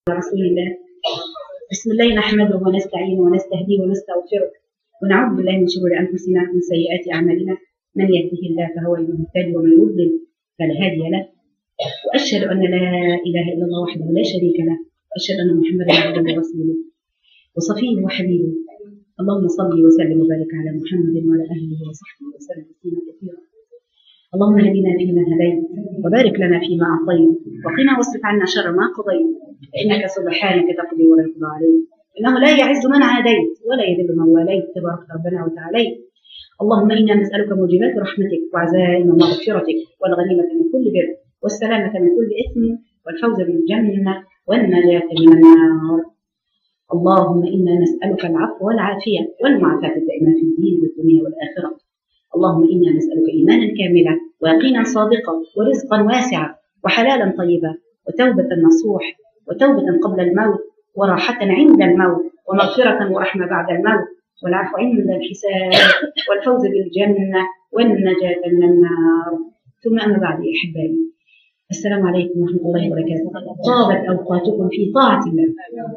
رسول الله بسم الله نحمده ونستعينه ونستهديه ونستغفره ونعوذ بالله من شرور انفسنا ومن سيئات اعمالنا من يهده الله فهو المهتدي ومن يضلل فلا هادي له واشهد ان لا اله الا الله وحده لا شريك له واشهد ان محمدا عبده ورسوله وصفيه وحبيبه اللهم صل وسلم وبارك على محمد وعلى اهله وصحبه وسلم تسليما كثيرا اللهم اهدنا فيمن هديت وبارك لنا فيما اعطيت وقنا واصرف عنا شر ما قضيت فانك سبحانك تقضي ولا يقضى عليك انه لا يعز من عاديت ولا يذل من واليت تبارك ربنا وتعاليت اللهم انا نسالك موجبات رحمتك وعزائم مغفرتك والغنيمه من كل بر والسلامه من كل اثم والفوز بالجنه والنجاه من النار اللهم انا نسالك العفو والعافيه والمعافاه الدائمه في الدين والدنيا والاخره اللهم انا نسالك ايمانا كاملا ويقينا صادقا ورزقا واسعا وحلالا طيبا وتوبه نصوح وتوبه قبل الموت وراحه عند الموت ومغفره ورحمه بعد الموت والعفو عند الحساب والفوز بالجنه والنجاه من النار ثم اما بعد يا احبائي السلام عليكم ورحمه الله وبركاته طابت اوقاتكم في طاعه الله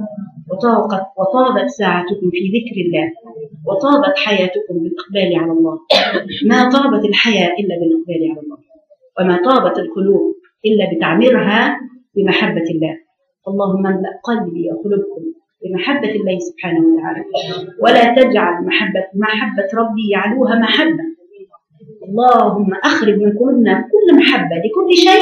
وطاقت وطابت ساعتكم في ذكر الله وطابت حياتكم بالاقبال على الله ما طابت الحياه الا بالاقبال على الله وما طابت القلوب الا بتعميرها بمحبه الله اللهم املا قلبي وقلوبكم بمحبه الله سبحانه وتعالى ولا تجعل محبه محبه ربي يعلوها محبه اللهم اخرج من قلوبنا كل محبه لكل شيء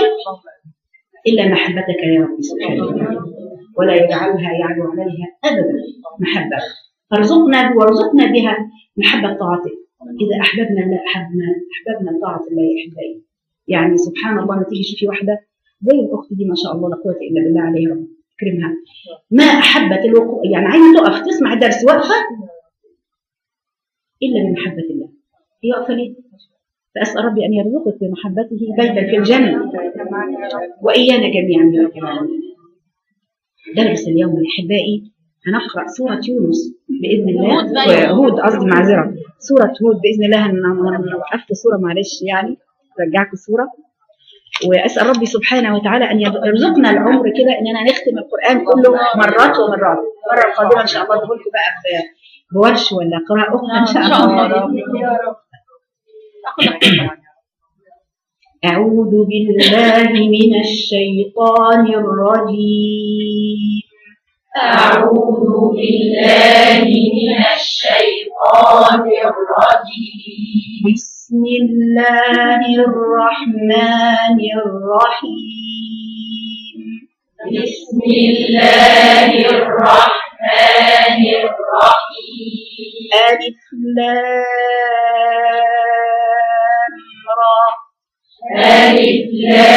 الا محبتك يا رب سبحانه وتعالى ولا يجعلها يعلو عليها ابدا محبه فارزقنا وارزقنا بها محبه طاعتك اذا احببنا الله احبنا احببنا طاعه الله يا احبائي يعني سبحان الله ما تيجي تشوفي واحده زي الاخت دي ما شاء الله لا قوه الا بالله عليها رب يكرمها ما احبت الوقوع يعني عايزه تقف تسمع الدرس واقفه الا بمحبه الله هي واقفه ليه؟ فاسال ربي ان يرزقك بمحبته بيتا في الجنه وايانا جميعا يا رب العالمين درس اليوم يا احبائي هنقرا سوره يونس باذن الله هود قصدي معذره سوره هود باذن الله انا وقفت سوره معلش يعني رجعكم سوره واسال ربي سبحانه وتعالى ان يرزقنا العمر كده اننا نختم القران كله مرات ومرات المره القادمه ان شاء الله نقول لكم بقى بورش ولا قراءه اخرى ان شاء الله أعوذ بالله من الشيطان الرجيم أعوذ بالله من الشيطان الرجيم بسم الله الرحمن الرحيم بسم الله الرحمن الرحيم ألف لام را ألف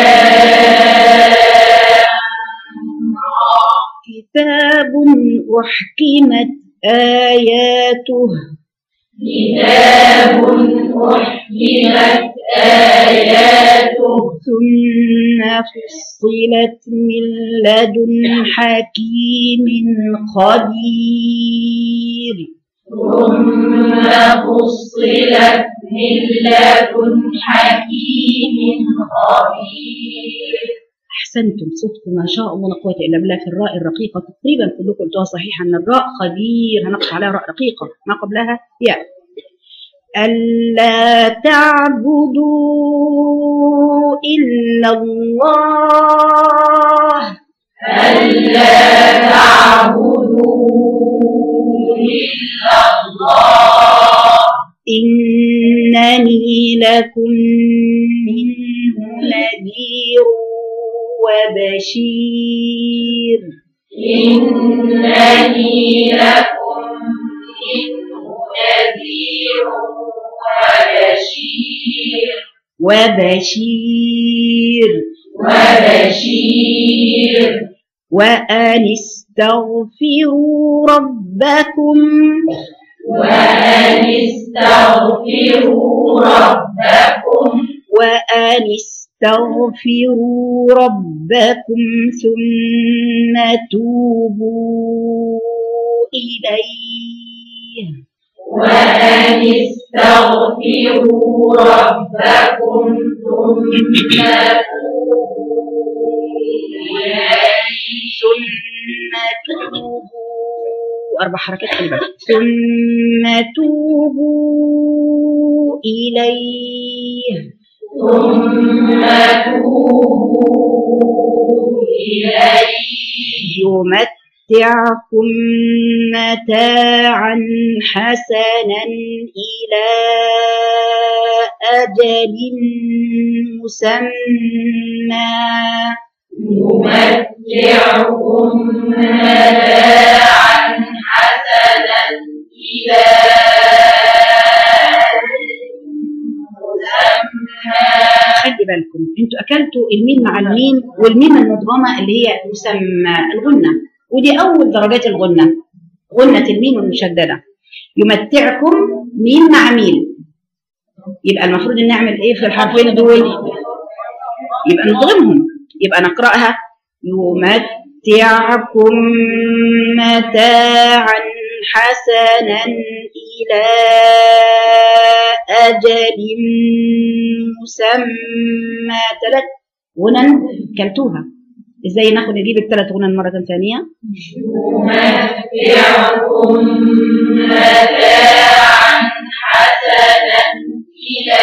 لام را كتاب أحكمت آياته كتاب أحكمت آياته ثم فصلت من لدن حكيم خبير ثم فصلت من لدن حكيم خبير أحسنتم صدقوا ما شاء الله لا قوة إلا بالله في الراء الرقيقة تقريبا كلكم قلتوها صحيحة أن الراء خبير هنقف عليها راء رقيقة ما قبلها ياء ألا تعبدوا إلا الله ألا تعبدوا إلا الله إنني لكم منه نذير وبشير إنني لكم منه نذير وبشير وبشير وبشير وأن استغفروا ربكم وأن استغفروا ربكم وأن استغفروا ربكم ثم توبوا إليه وأن استغفروا ربكم ثم توبوا إليه توبوا أربع حركات خلي بالك ثم توبوا إليه ثم توبوا إليه يمتعكم متاعا حسنا إلى أجل مسمى يمتعكم متاعا حسنا إلى مسمى خلي بالكم انتوا اكلتوا الميم مع الميم والميم المدغمه اللي هي مسمى الغنه ودي اول درجات الغنه غنه الميم المشدده يمتعكم ميم مع ميم يبقى المفروض ان نعمل ايه في الحرفين دول يبقى نضغمهم يبقى نقراها يمتعكم متاعا حسنا الى اجل مسمى ثلاث غنن كلتوها ازاي ناخد نجيب الثلاث غنن مره ثانيه يمتعكم متاعا حسنا إلى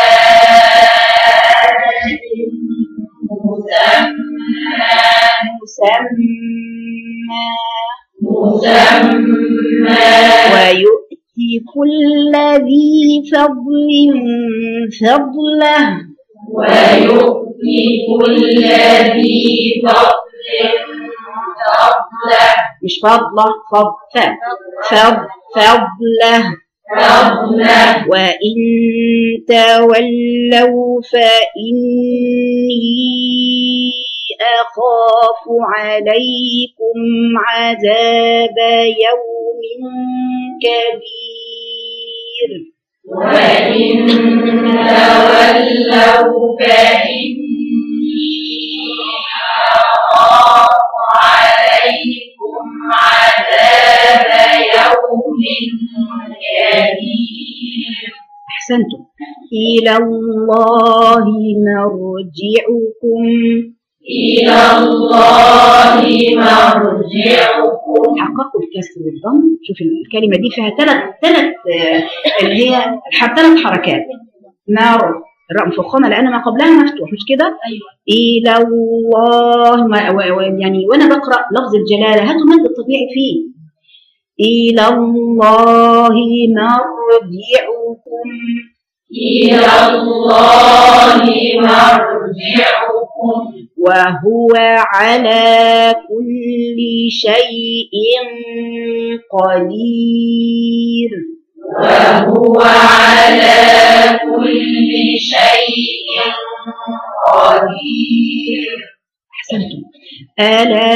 أجل مسمى مسمى مسمى ويؤتي كل ذي فضل فضله ويؤتي كل ذي فضل فضله مش فضله فضل فضل فضله فضله وإن تولوا فإني أخاف عليكم عذاب يوم كبير وإن تولوا فإني أخاف عليكم عذاب يوم كبير أحسنتم إلى الله مرجعكم إلى الله مرجعكم حققوا الكسر والضم شوف الكلمة دي فيها ثلاث ثلاث اللي هي ح- ثلاث حركات نار الراء مفخمة لأن ما قبلها مفتوح مش كده؟ أيوة إلى الله ما و- و- يعني وأنا بقرأ لفظ الجلالة هاتوا مد الطبيعي فيه إلى الله مرجعكم إلى الله مرجعكم وهو على كل شيء قدير وهو على كل شيء قدير أحسنتم ألا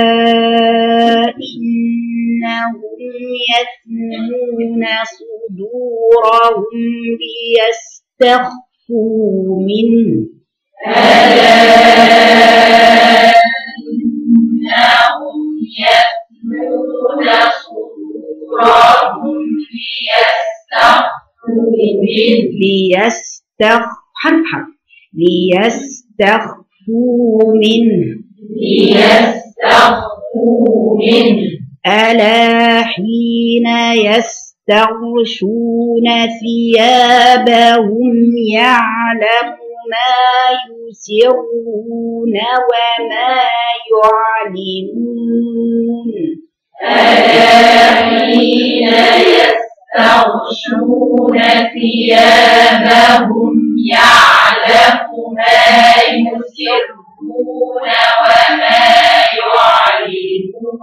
إنهم يثنون صدورهم ليستخفوا منه ألا إنهم يثنون صدورهم ليستخفوا منه ليستخ حرف حرف ليستخفوا منه ليستخفوا منه ألا حين يستغشون ثيابهم يعلم ما يسرون وما يعلنون ألا حين يستغشون ثيابهم يعلم ما يسرون وما يعلنون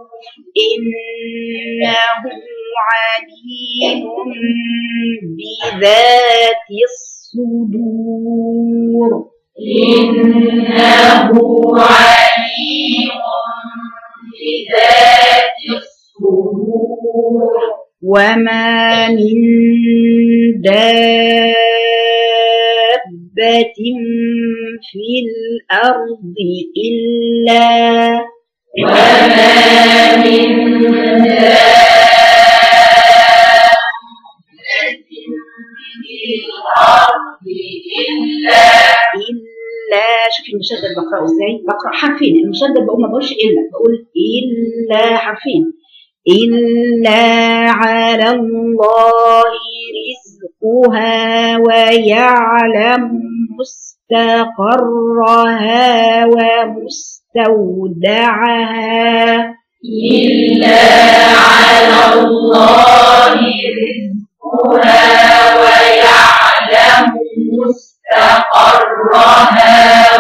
إنه عليم بذات الصدور إنه عليم بذات الصدور وما من دابة في الأرض إلا وما من دابة في الأرض إلا إلا شوف المشدد بقراه ازاي بقرا حرفين المشدد بقول ما بقولش الا بقول الا حرفين الا على الله رزقها ويعلم مستقرها ومستودعها إلا على الله رزقها ويعلم مستقرها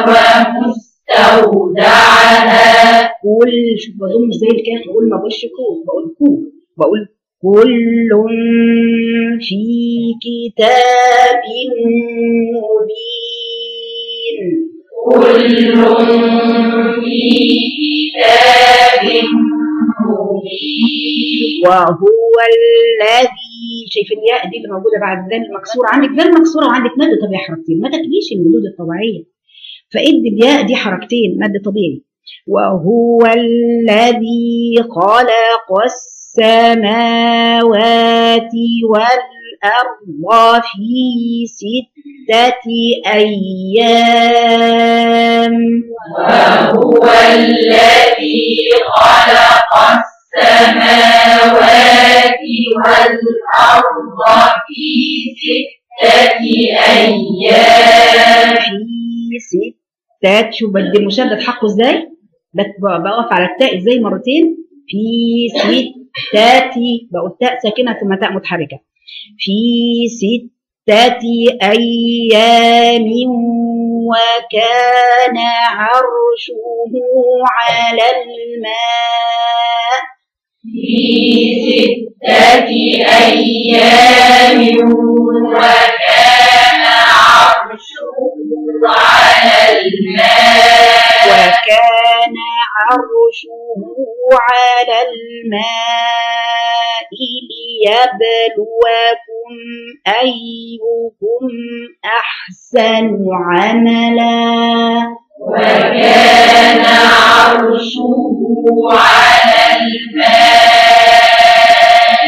ومستودعها كل شوف بضم زي الكاف بقول ما بقولش كو بقول كو بقول كل في كتاب مبين كل في كتاب مبين وهو الذي شايف الياء دي اللي موجوده بعد ذال المكسوره عندك ذال المكسوره وعندك مد طبيعي حركتين ما تكفيش المدود الطبيعيه فادي الياء دي حركتين مد طبيعي وهو الذي خلق السماوات والأرض في ستة أيام وهو الذي خلق السماوات والأرض في ستة أيام في ستة شوف بدي المشدد حقه ازاي بت- بقف على التاء ازاي مرتين في ستة بقول تاء ساكنة ثم تاء متحركة في ستة أيام وكان عرشه على الماء في ستة أيام وكان عرشه على الماء وكان عرشه على الماء ليبلوكم أيكم أحسن عملا وكان عرشه على الماء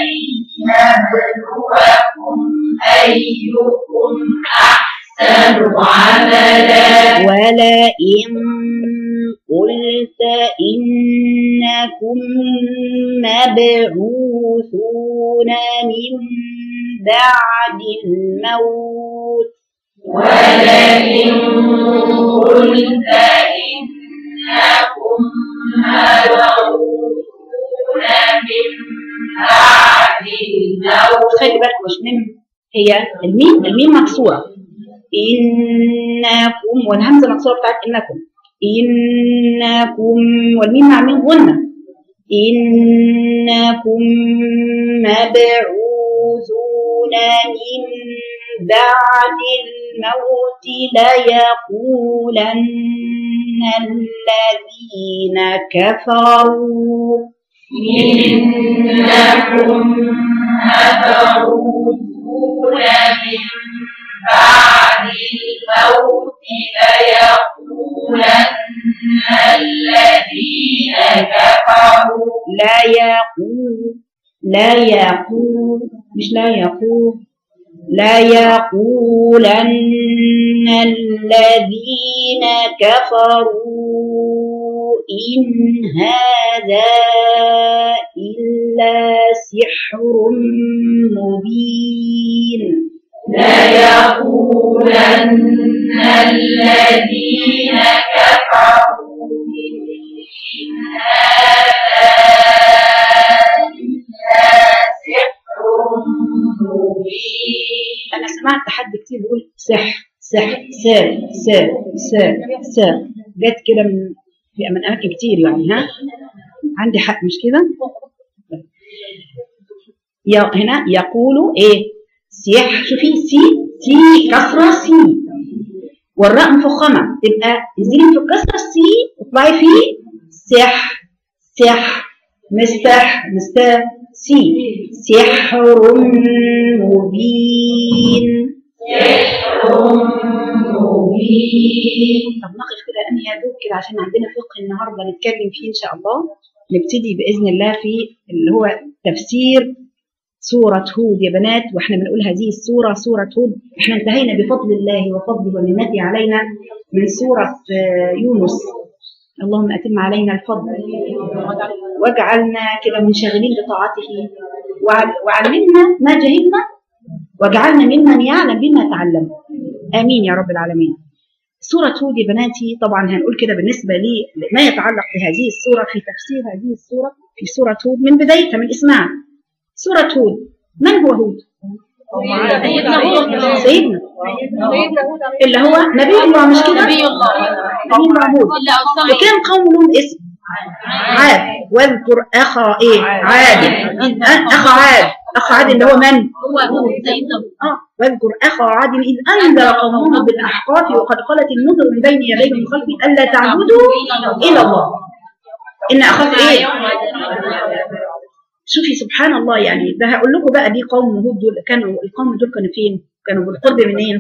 ليبلوكم أيكم أحسن عملا ولئن قلت إنكم مبعوثون من بعد الموت ولئن قلت إنكم مبعوثون من بعد الموت خلي بالكم مش ميم هي الميم الميم مكسورة إنكم والهمزة مكسورة بتاعت إنكم إنكم والميم مع مين غنة إنكم مبعوثون من بعد الموت ليقولن الذين كفروا إنكم مبعوثون من بعد الموت ليقولن الذين كفروا لا يقول لا يقول مش لا يقول لا يقولن الذين كفروا إن هذا إلا سحر مبين لا يقولن الذين كفروا إن هذا إلا سحر مبين أنا سمعت حد كتير بيقول سحر سحر سار سار سار سار جت كده من في من أماكن كتير يعني ها عندي حق مش كده؟ يا- هنا يقولوا إيه؟ سيح شوفي سي سي كسرة سي والراء مفخمة تبقى انزلي في الكسرة سي واطلعي في سح سح مستح مستح سي سحر مبين سحر مبين طب نقف كده أنا يا دوب كده عشان عندنا فقه النهارده نتكلم فيه إن شاء الله نبتدي بإذن الله في اللي هو تفسير سورة هود يا بنات واحنا بنقول هذه السورة سورة هود احنا انتهينا بفضل الله وفضله ومنته علينا من سورة آه، يونس اللهم أتم علينا الفضل واجعلنا كده منشغلين بطاعته وعل- وعلمنا ما جهلنا واجعلنا ممن يعلم بما تعلم آمين يا رب العالمين سورة هود يا بناتي طبعا هنقول كده بالنسبة لي ما يتعلق بهذه السورة في تفسير هذه السورة في سورة هود من بدايتها من اسمها سورة هود من هو هود؟ سيدنا هود سيدنا اللي هو نبي الله مش كده؟ نبي الله نبي الله هود إلا أوصاني وكان قوم لهم اسم عاد واذكر اخا ايه عاد أه، اخا عاد اخا عاد اللي هو من؟ هو هود سيدنا هود اه واذكر اخا عاد اذ انذر قومه بالاحقاف وقد خلت النذر من بين يديه من خلفه الا تعبدوا الا الله ان اخاف ايه؟ شوفي سبحان الله يعني ده هقول لكم بقى دي قوم هود دول كانوا القوم دول كانوا فين؟ كانوا بالقرب منين؟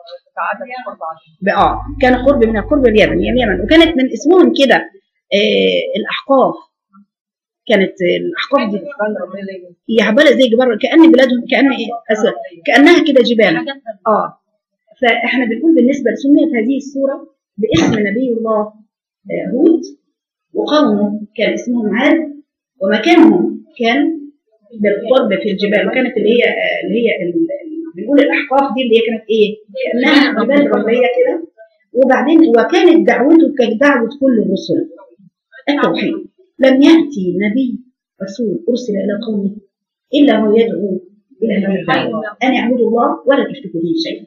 اه كانوا قرب من قرب اليمن اليمن وكانت من اسمهم كده آه الاحقاف كانت الاحقاف دي هي عباله زي جبال كان بلادهم كان إيه؟ أسد. كانها كده جبال اه فاحنا بنقول بالنسبه سميت هذه السوره باسم نبي الله آه، هود وقومه كان اسمهم عاد ومكانهم كان بالقرب في الجبال وكانت اللي هي آه، اللي هي ال- ال- بنقول الاحقاف دي اللي هي كانت ايه؟ كانها جبال رمليه كده وبعدين وكانت دعوته كدعوه كل الرسل التوحيد لم ياتي نبي رسول ارسل الى قومه الا هو يدعو الى هذا الدعوه ان اعبدوا الله ولا تشركوا به شيئا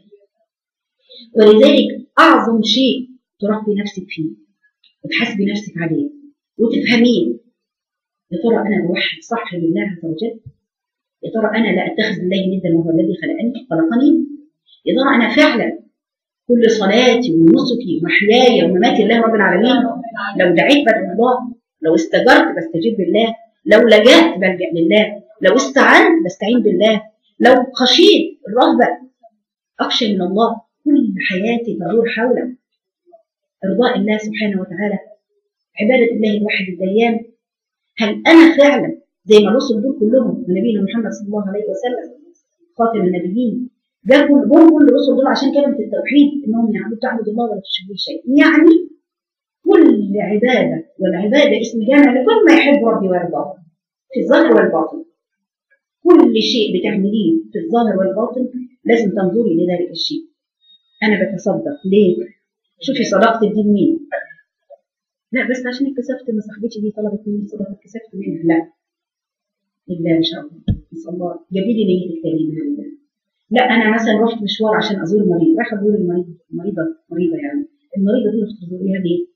ولذلك اعظم شيء تربي نفسك فيه وتحاسبي نفسك عليه وتفهميه يا ترى انا بوحد صح لله عز وجل يا ترى انا لا اتخذ الله ندا وهو الذي خلقني خلقني يا ترى انا فعلا كل صلاتي ونسكي ومحياي ومماتي لله رب العالمين لو دعيت بدعو الله لو استجرت بستجيب بالله لو لجأت بلجأ لله لو استعنت بستعين بالله لو خشيت الرهبة أخشى من الله كل حياتي تدور حول إرضاء الله سبحانه وتعالى عبادة الله الواحد الديان هل أنا فعلا زي ما الرسل دول كلهم ونبينا محمد صلى الله عليه وسلم خاتم النبيين جاب كل جم كل الرسل دول عشان كلمة التوحيد إنهم يعبدوا تعبد الله ولا تشركوا به شيء يعني كل عبادة والعبادة اسم جامع لكل ما يحب ربي ويرضاه في الظاهر والباطن كل شيء بتعمليه في الظاهر والباطن لازم تنظري لذلك الشيء أنا بتصدق ليه؟ شوفي صدقت دي مين؟ لا بس عشان اتكسفت من صاحبتي دي طلبت مني صدقة اتكسفت منها لا لله إن شاء الله نسأل الله جديدي نيتك تاني لله لا أنا مثلا رحت مشوار عشان أزور مريض رايحة أزور المريض مريضة مريضة يعني المريضة دي رحت تزوريها ليه؟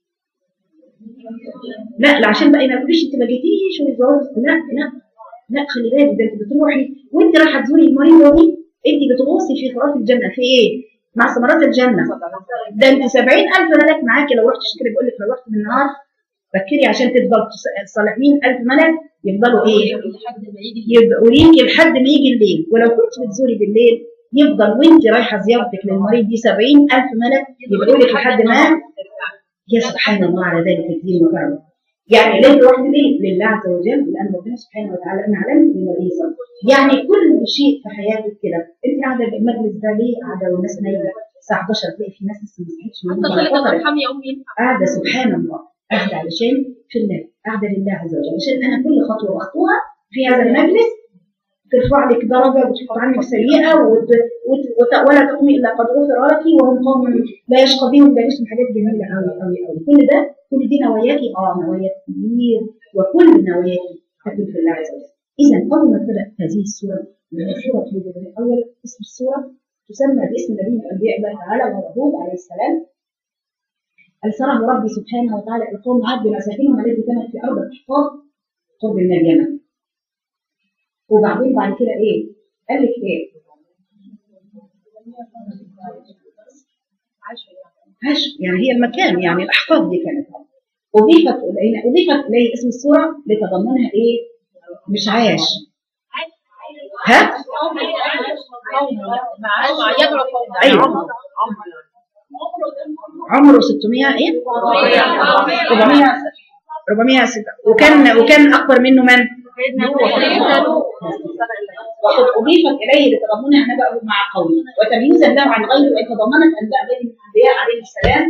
لا لا عشان بقى ما تقوليش انت ما جيتيش ويزعلوا لا لا لا خلي بالك ده انت بتروحي وانت رايحه تزوري المريضه دي انت بتغوصي في خراف الجنه في ايه؟ مع ثمرات الجنه ده انت 70000 ملك معاكي لو رحت تشتري بقول لك لو رحت بالنهار فكري عشان تفضل تصالح 100000 ملك يفضلوا ايه؟ يبقوا ليكي لحد ما يجي الليل ولو كنت بتزوري بالليل يفضل وانت رايحه زيارتك للمريض دي 70000 ملك يبقوا لك لحد ما يا سبحان الله على ذلك الدين وكرمه يعني ليه رحت ليه؟ لله عز وجل لان ربنا سبحانه وتعالى انا علمت بالنبي صلى الله عليه وسلم يعني كل شيء في حياتك كده انت قاعده المجلس ده ليه قاعده والناس نايمه الساعه 11 تلاقي في ناس لسه ما صحيتش من حتى النوم صلة ولا فطرت. الأرحام يا أمي قاعده سبحان الله قاعده علشان في الله قاعده لله عز وجل عشان انا كل خطوه بخطوها في هذا المجلس ترفع لك درجه وتحط عنك سيئه وت... وت... وت... ولا تقومي الا قد غفر لك وهم قوم لا يشقى بهم ده اسم حاجات جميله قوي قوي قوي كل ده كل دي نواياكي اه نوايا كبير وكل نواياكي تكون في الله عز وجل اذا اول ما ابتدات هذه السوره وهي سوره هود الاول اسم السوره تسمى باسم نبي الانبياء الله تعالى وهو هود عليه السلام أرسله ربي سبحانه وتعالى إلى قوم عاد بمساكنهم التي كانت في أرض الحفاظ قرب من اليمن وبعدين بعد كده إيه؟ قال لك إيه؟ عش يعني هي المكان يعني الأحفاظ دي كانت أضيفت إلينا أضيفت إليه اسم السورة لتضمنها إيه؟ مش عاش ها؟ أيوه عمره 600 ايه 400 400 وكان وكان اكبر منه من وقد اضيفت اليه لتضمنها نبأه مع قومه وتمييزا له عن غيره وتضمنت انباء بني الانبياء عليه السلام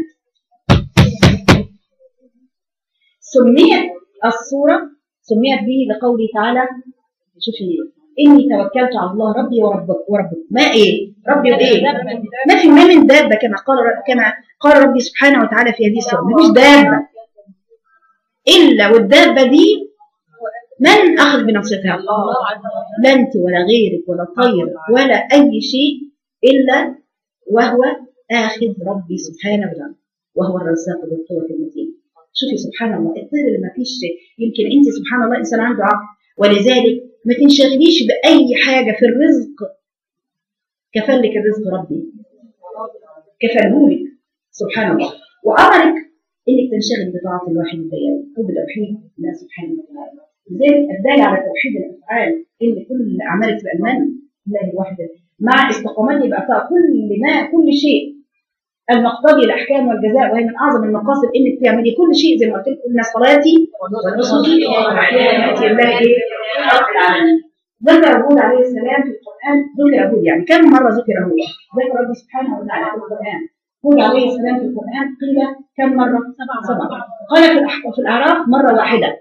سميت الصورة سميت به لقوله تعالى شوفي إني توكلت على الله ربي وربك وربك ما إيه ربي وإيه ما في ما من دابة كما قال كما قال ربي سبحانه وتعالى في هذه السورة ما فيش دابة إلا والدابة دي من أخذ بنصيحتها الله لا أنت ولا غيرك ولا طير ولا أي شيء إلا وهو آخذ ربي سبحانه وتعالى وهو الرزاق ذو القوة المتين شوفي سبحان الله الطير اللي ما فيش يمكن انت سبحان الله انسان عنده عقل ولذلك ما تنشغليش باي حاجه في الرزق كفلك الرزق ربي كفلهولك سبحان الله وامرك انك تنشغل بطاعه الواحد الديان وبتوحيد الله سبحانه وتعالى لذلك الدال على توحيد الافعال ان كل اعمالك تبقى المن الله الواحد مع استقامتي يبقى كل ما كل شيء المقتضي الاحكام والجزاء وهي من اعظم المقاصد انك تعملي كل شيء زي ما قلت لكم ان صلاتي ونسكي ومحياي لله ايه؟ رب العالمين. ذكر هود عليه السلام في القران ذكر هود يعني كم مره ذكر هود؟ ذكر ربي سبحانه وتعالى في القران هود عليه السلام في القران قيل كم مره؟ سبعه. قال في الأح- في الاعراف مره واحده.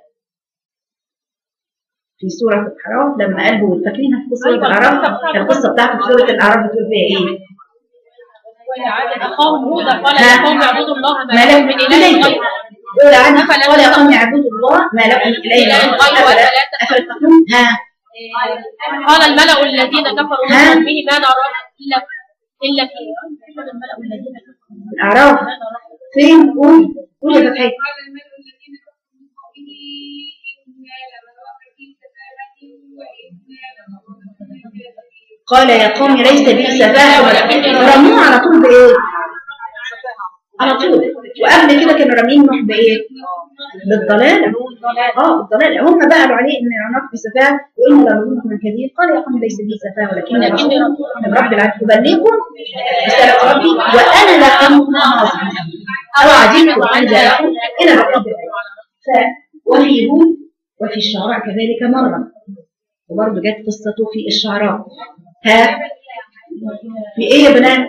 في سوره الاعراف لما قال هود فاكرينها في سوره الاعراف؟ القصه بتاعته في سوره الاعراف بتقول فيها ايه؟ أخاهم هودا قال ها؟ يا قوم اعبدوا الله ما ما لكم لكم من إله إليه غيره قول عنه قال يا قوم اعبدوا الله ما لكم من اله إله غيره غيره أفلا أفلا أفلا تتقون ها قال الملأ الذين كفروا ها؟ من به ما نراك إلا إلا في قال الملأ الذين كفروا الأعراف فين قول قول يا فتحي قال الملأ الذين كفروا من قومه إنا لنراك في سفاهة وإنا لنظنك من الكاذبين قال يا قوم ليس بي سفاهة ولكن رموه على طول بإيه؟ على طول وقبل كده كانوا رامين نوح بإيه؟ بالضلالة اه الضلالة هم بقى قالوا عليه إن نراك بسفاهة وإن لا نظنكم من كذب قال يا قوم ليس بي سفاهة ولكن رسول من رب العالمين أبلغكم رسالة ربي وأنا لكم ناصح أو عجبت أن جاءكم إلى رب ف وفي هود وفي الشعراء كذلك مرة وبرضه جت قصته في الشعراء ها في ايه يا بنات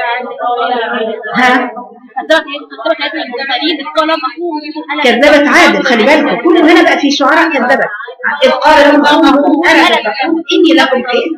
ها كذبت كذبت هذه المتمارين إذ قال أخوهم كذبت عاد خلي بالكم كل هنا بقى في شعراء كذبت اذ قال لهم اخوهم انا تتقون اني لكم ايه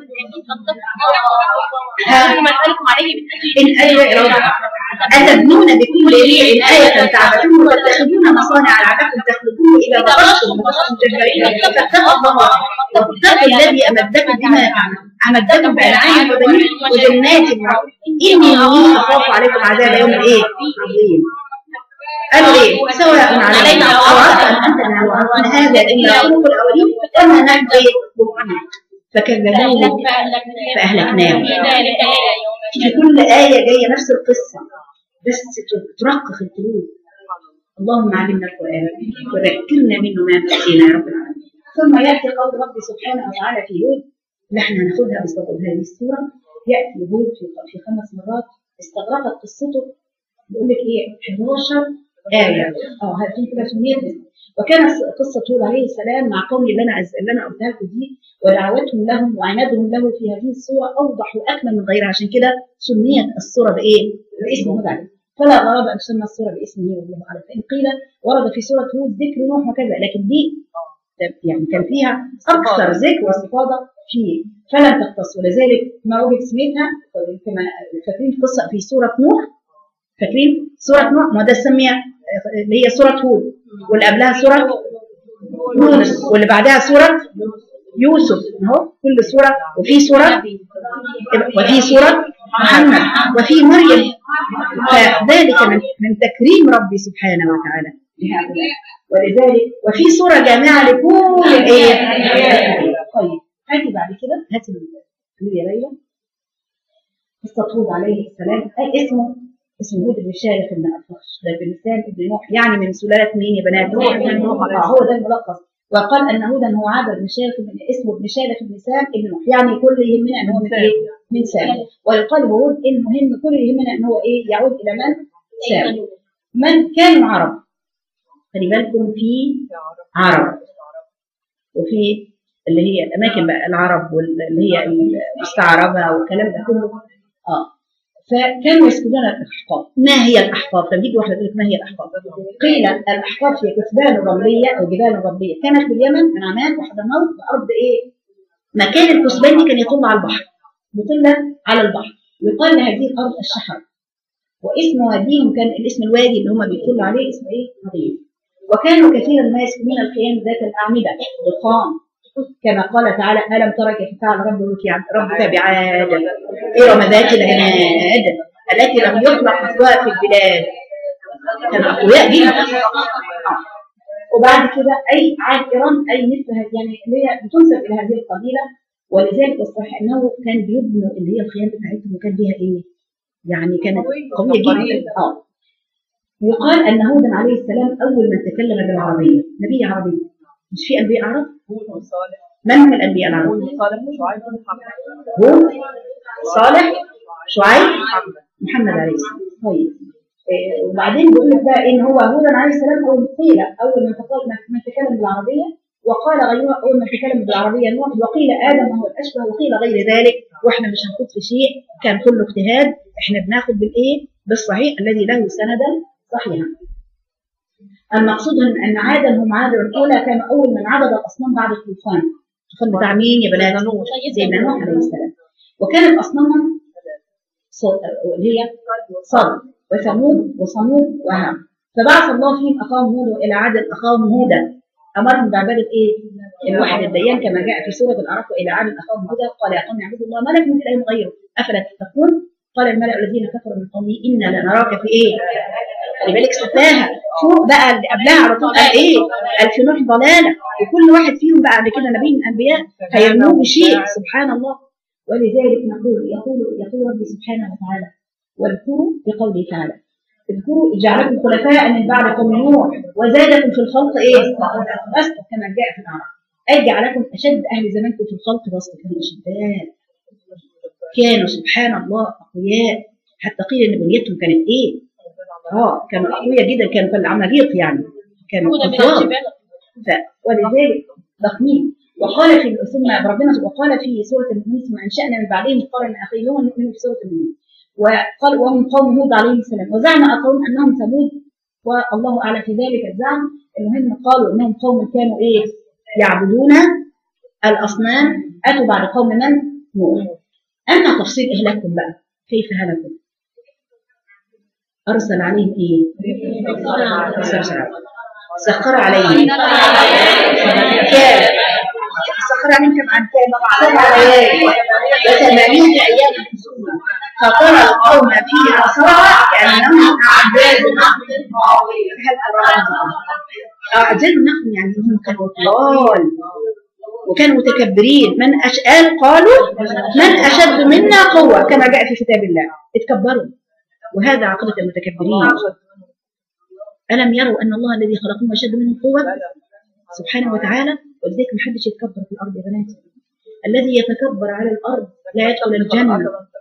ها ما أسألكم عليه من أجل ان اجر الى الله اتبنون بكل ريع آية تعبثون وتتخذون مصانع لعلكم تخلدون إذا بطشتم بطشتم جبارين فاتقوا الله واتقوا الذي أمدكم بما أمدكم بأنعام وبنين وجنات وعيون. إني إني أخاف عليكم عذاب يوم إيه؟ عظيم قالوا إيه؟ سواء علينا أو عسى أن أنت من هذا إلا خلق الأولين وما نحن إيه؟ مؤمنين فكذبوه فأهلكناهم في كل آية جاية نفس القصة بس ترقق القلوب اللهم علمنا القرآن وذكرنا منه ما نسينا يا رب العالمين ثم يأتي قول ربي سبحانه وتعالى في هود اللي احنا هناخدها بصدد هذه السورة يأتي هود في في خمس مرات استغرقت قصته بيقول لك ايه 11 آية اه هاتين كده سميت باسم. وكان قصة هود عليه السلام مع قوم اللي انا أز- اللي انا قلتها لكم دي ودعوتهم لهم وعنادهم له في هذه السورة أوضح وأكمل من غيرها عشان كده سميت السورة بإيه؟ باسم هود عليه فلا غرابة أن تسمى السورة باسمه والله أعلم فإن قيل ورد في سورة هود ذكر نوح وكذا لكن دي يعني كان فيها أكثر ذكر واستفاضة فيه فلم تختص ولذلك ما وجد سميتها كما فاكرين قصة في سورة نوح فاكرين سورة نوح ما ده سميها اللي هي سورة هود واللي قبلها سورة يونس واللي بعدها سورة يوسف اهو كل سورة وفي سورة وفي سورة محمد وفي مريم فذلك من, من تكريم ربي سبحانه وتعالى لهؤلاء ولذلك وفي سورة جامعة لكل الايه طيب هاتي بعد كده هاتي ال- يا ليلى قصة هود عليه السلام أي اسمه اسمه هود بن شارف بن أفخش ده بلسان ابن نوح يعني من سلالة مين يا بنات؟ آه، هو ده الملخص وقال ان هودا هو عبد بن شارف بن اسمه ابن شارف بن سام ابن نوح يعني كل اللي يهمنا ان هو من ايه؟ من سام ويقال هود ان مهم كل اللي يهمنا ان هو ايه؟ يعود الى من؟ سام من كانوا عرب خلي بالكم في عرب وفي اللي هي الاماكن بقى العرب واللي هي المستعربه والكلام ده كله اه فكانوا يسكنون الاحقاف ما هي الاحقاف لما يجي واحد يقول لك ما هي الاحقاف قيل الاحقاف هي كثبان رمليه او جبال رمليه كانت في اليمن من عمان وحضرموت بارض ايه مكان الكثبان دي كان يطل على البحر يطل على البحر يقال لهذه الارض الشحر واسم واديهم كان الاسم الوادي اللي هم بيطلوا عليه اسمه ايه نظيف وكانوا كثيرا ما يسكنون الخيام ذات الاعمده ضخام كما قال تعالى الم ترى كيف فعل ربك ربك بعاد ارم ذات العناد التي لم يخلق مثلها في البلاد كانوا اقوياء جدا آه. وبعد كده اي عاد ارم اي مثل هذه يعني اللي هي بتنسب الى هذه القبيله ولذلك الصحيح انه كان بيبنوا اللي هي الخيام بتاعتهم وكان ليها ايه؟ يعني كانت قويه جدا اه يقال ان هودا عليه السلام اول من تكلم بالعربيه نبي عربي مش في انبياء عرب؟ من هم الانبياء العرب؟ هود صالح شعيب محمد عليه السلام طيب إيه، وبعدين بيقول لك بقى ان هو هودا عليه السلام اول قيل اول من تقال من تكلم بالعربيه وقال غيره اول من تكلم بالعربيه نوح وقيل ادم وهو الاشبه وقيل غير ذلك واحنا مش هنخوض في شيء كان كله اجتهاد احنا بناخد بالايه؟ بالصحيح الذي له سندا صحيحا المقصود ان ان عادا هم عاد الاولى كان اول من عبد الاصنام بعد الطوفان الطوفان بتاع مين يا بنات؟ سيدنا نوح عليه السلام وكانت اصنامهم ص- اللي هي صد وثمود وصمود وهم فبعث الله فيهم اخاهم هود والى عاد اخاهم هودا امرهم بعباده ايه؟ الواحد الديان كما جاء في سوره الاعراف والى عاد اخاهم هودا قال يا قوم اعبدوا الله ما لكم من اله غيره افلا تتقون قال الملا الذين كفروا من قومه انا لنراك في ايه؟ خلي بالك سفاهه فوق بقى اللي قبلها على طول قال ايه؟ قال في نوح ضلاله وكل واحد فيهم بقى بعد كده نبي من الانبياء هيرموه بشيء سبحان الله ولذلك نقول يقول يقول ربي سبحانه وتعالى واذكروا بقوله تعالى اذكروا جعلكم خلفاء من بعد قوم نوح وزادكم في الخلق ايه؟ بسطة كما جاء في العرب اي جعلكم اشد اهل زمانكم في الخلق بسطة كانوا شداد كانوا سبحان الله اقوياء حتى قيل ان بنيتهم كانت ايه؟ اه كانوا اقوياء جدا كانوا كالعماليق يعني كانوا هودا من كفار الجبال ف- ولذلك ضخمين وقال في ثم ربنا وقال في سوره المؤمنين ثم انشانا من بعدهم قرن اخرين هم نؤمن في سوره المؤمنين وقال وهم قوم هود عليه السلام وزعم اخرون انهم ثمود والله اعلم في ذلك الزعم المهم قالوا انهم قوم كانوا ايه يعبدون الاصنام اتوا بعد قوم من نوح اما تفصيل اهلاكهم بقى كيف هلكوا ارسل عليهم ايه سخر سخر عليهم كام سخر عليهم كم عن كام سبع ليالي وثمانين ايام حسوما فقرا القوم فيها صرعى كانهم اعداد نخل هل أراهم اعداد نخل يعني هم كانوا طوال وكانوا متكبرين من أشقال قالوا من أشد منا قوة كما جاء في كتاب الله اتكبروا وهذا عقيدة المتكبرين ألم يروا أن الله الذي خلقهم أشد منهم قوة سبحانه وتعالى ولذلك ما حدش يتكبر في الأرض يا بنات الذي يتكبر على الأرض لا يدخل الجنة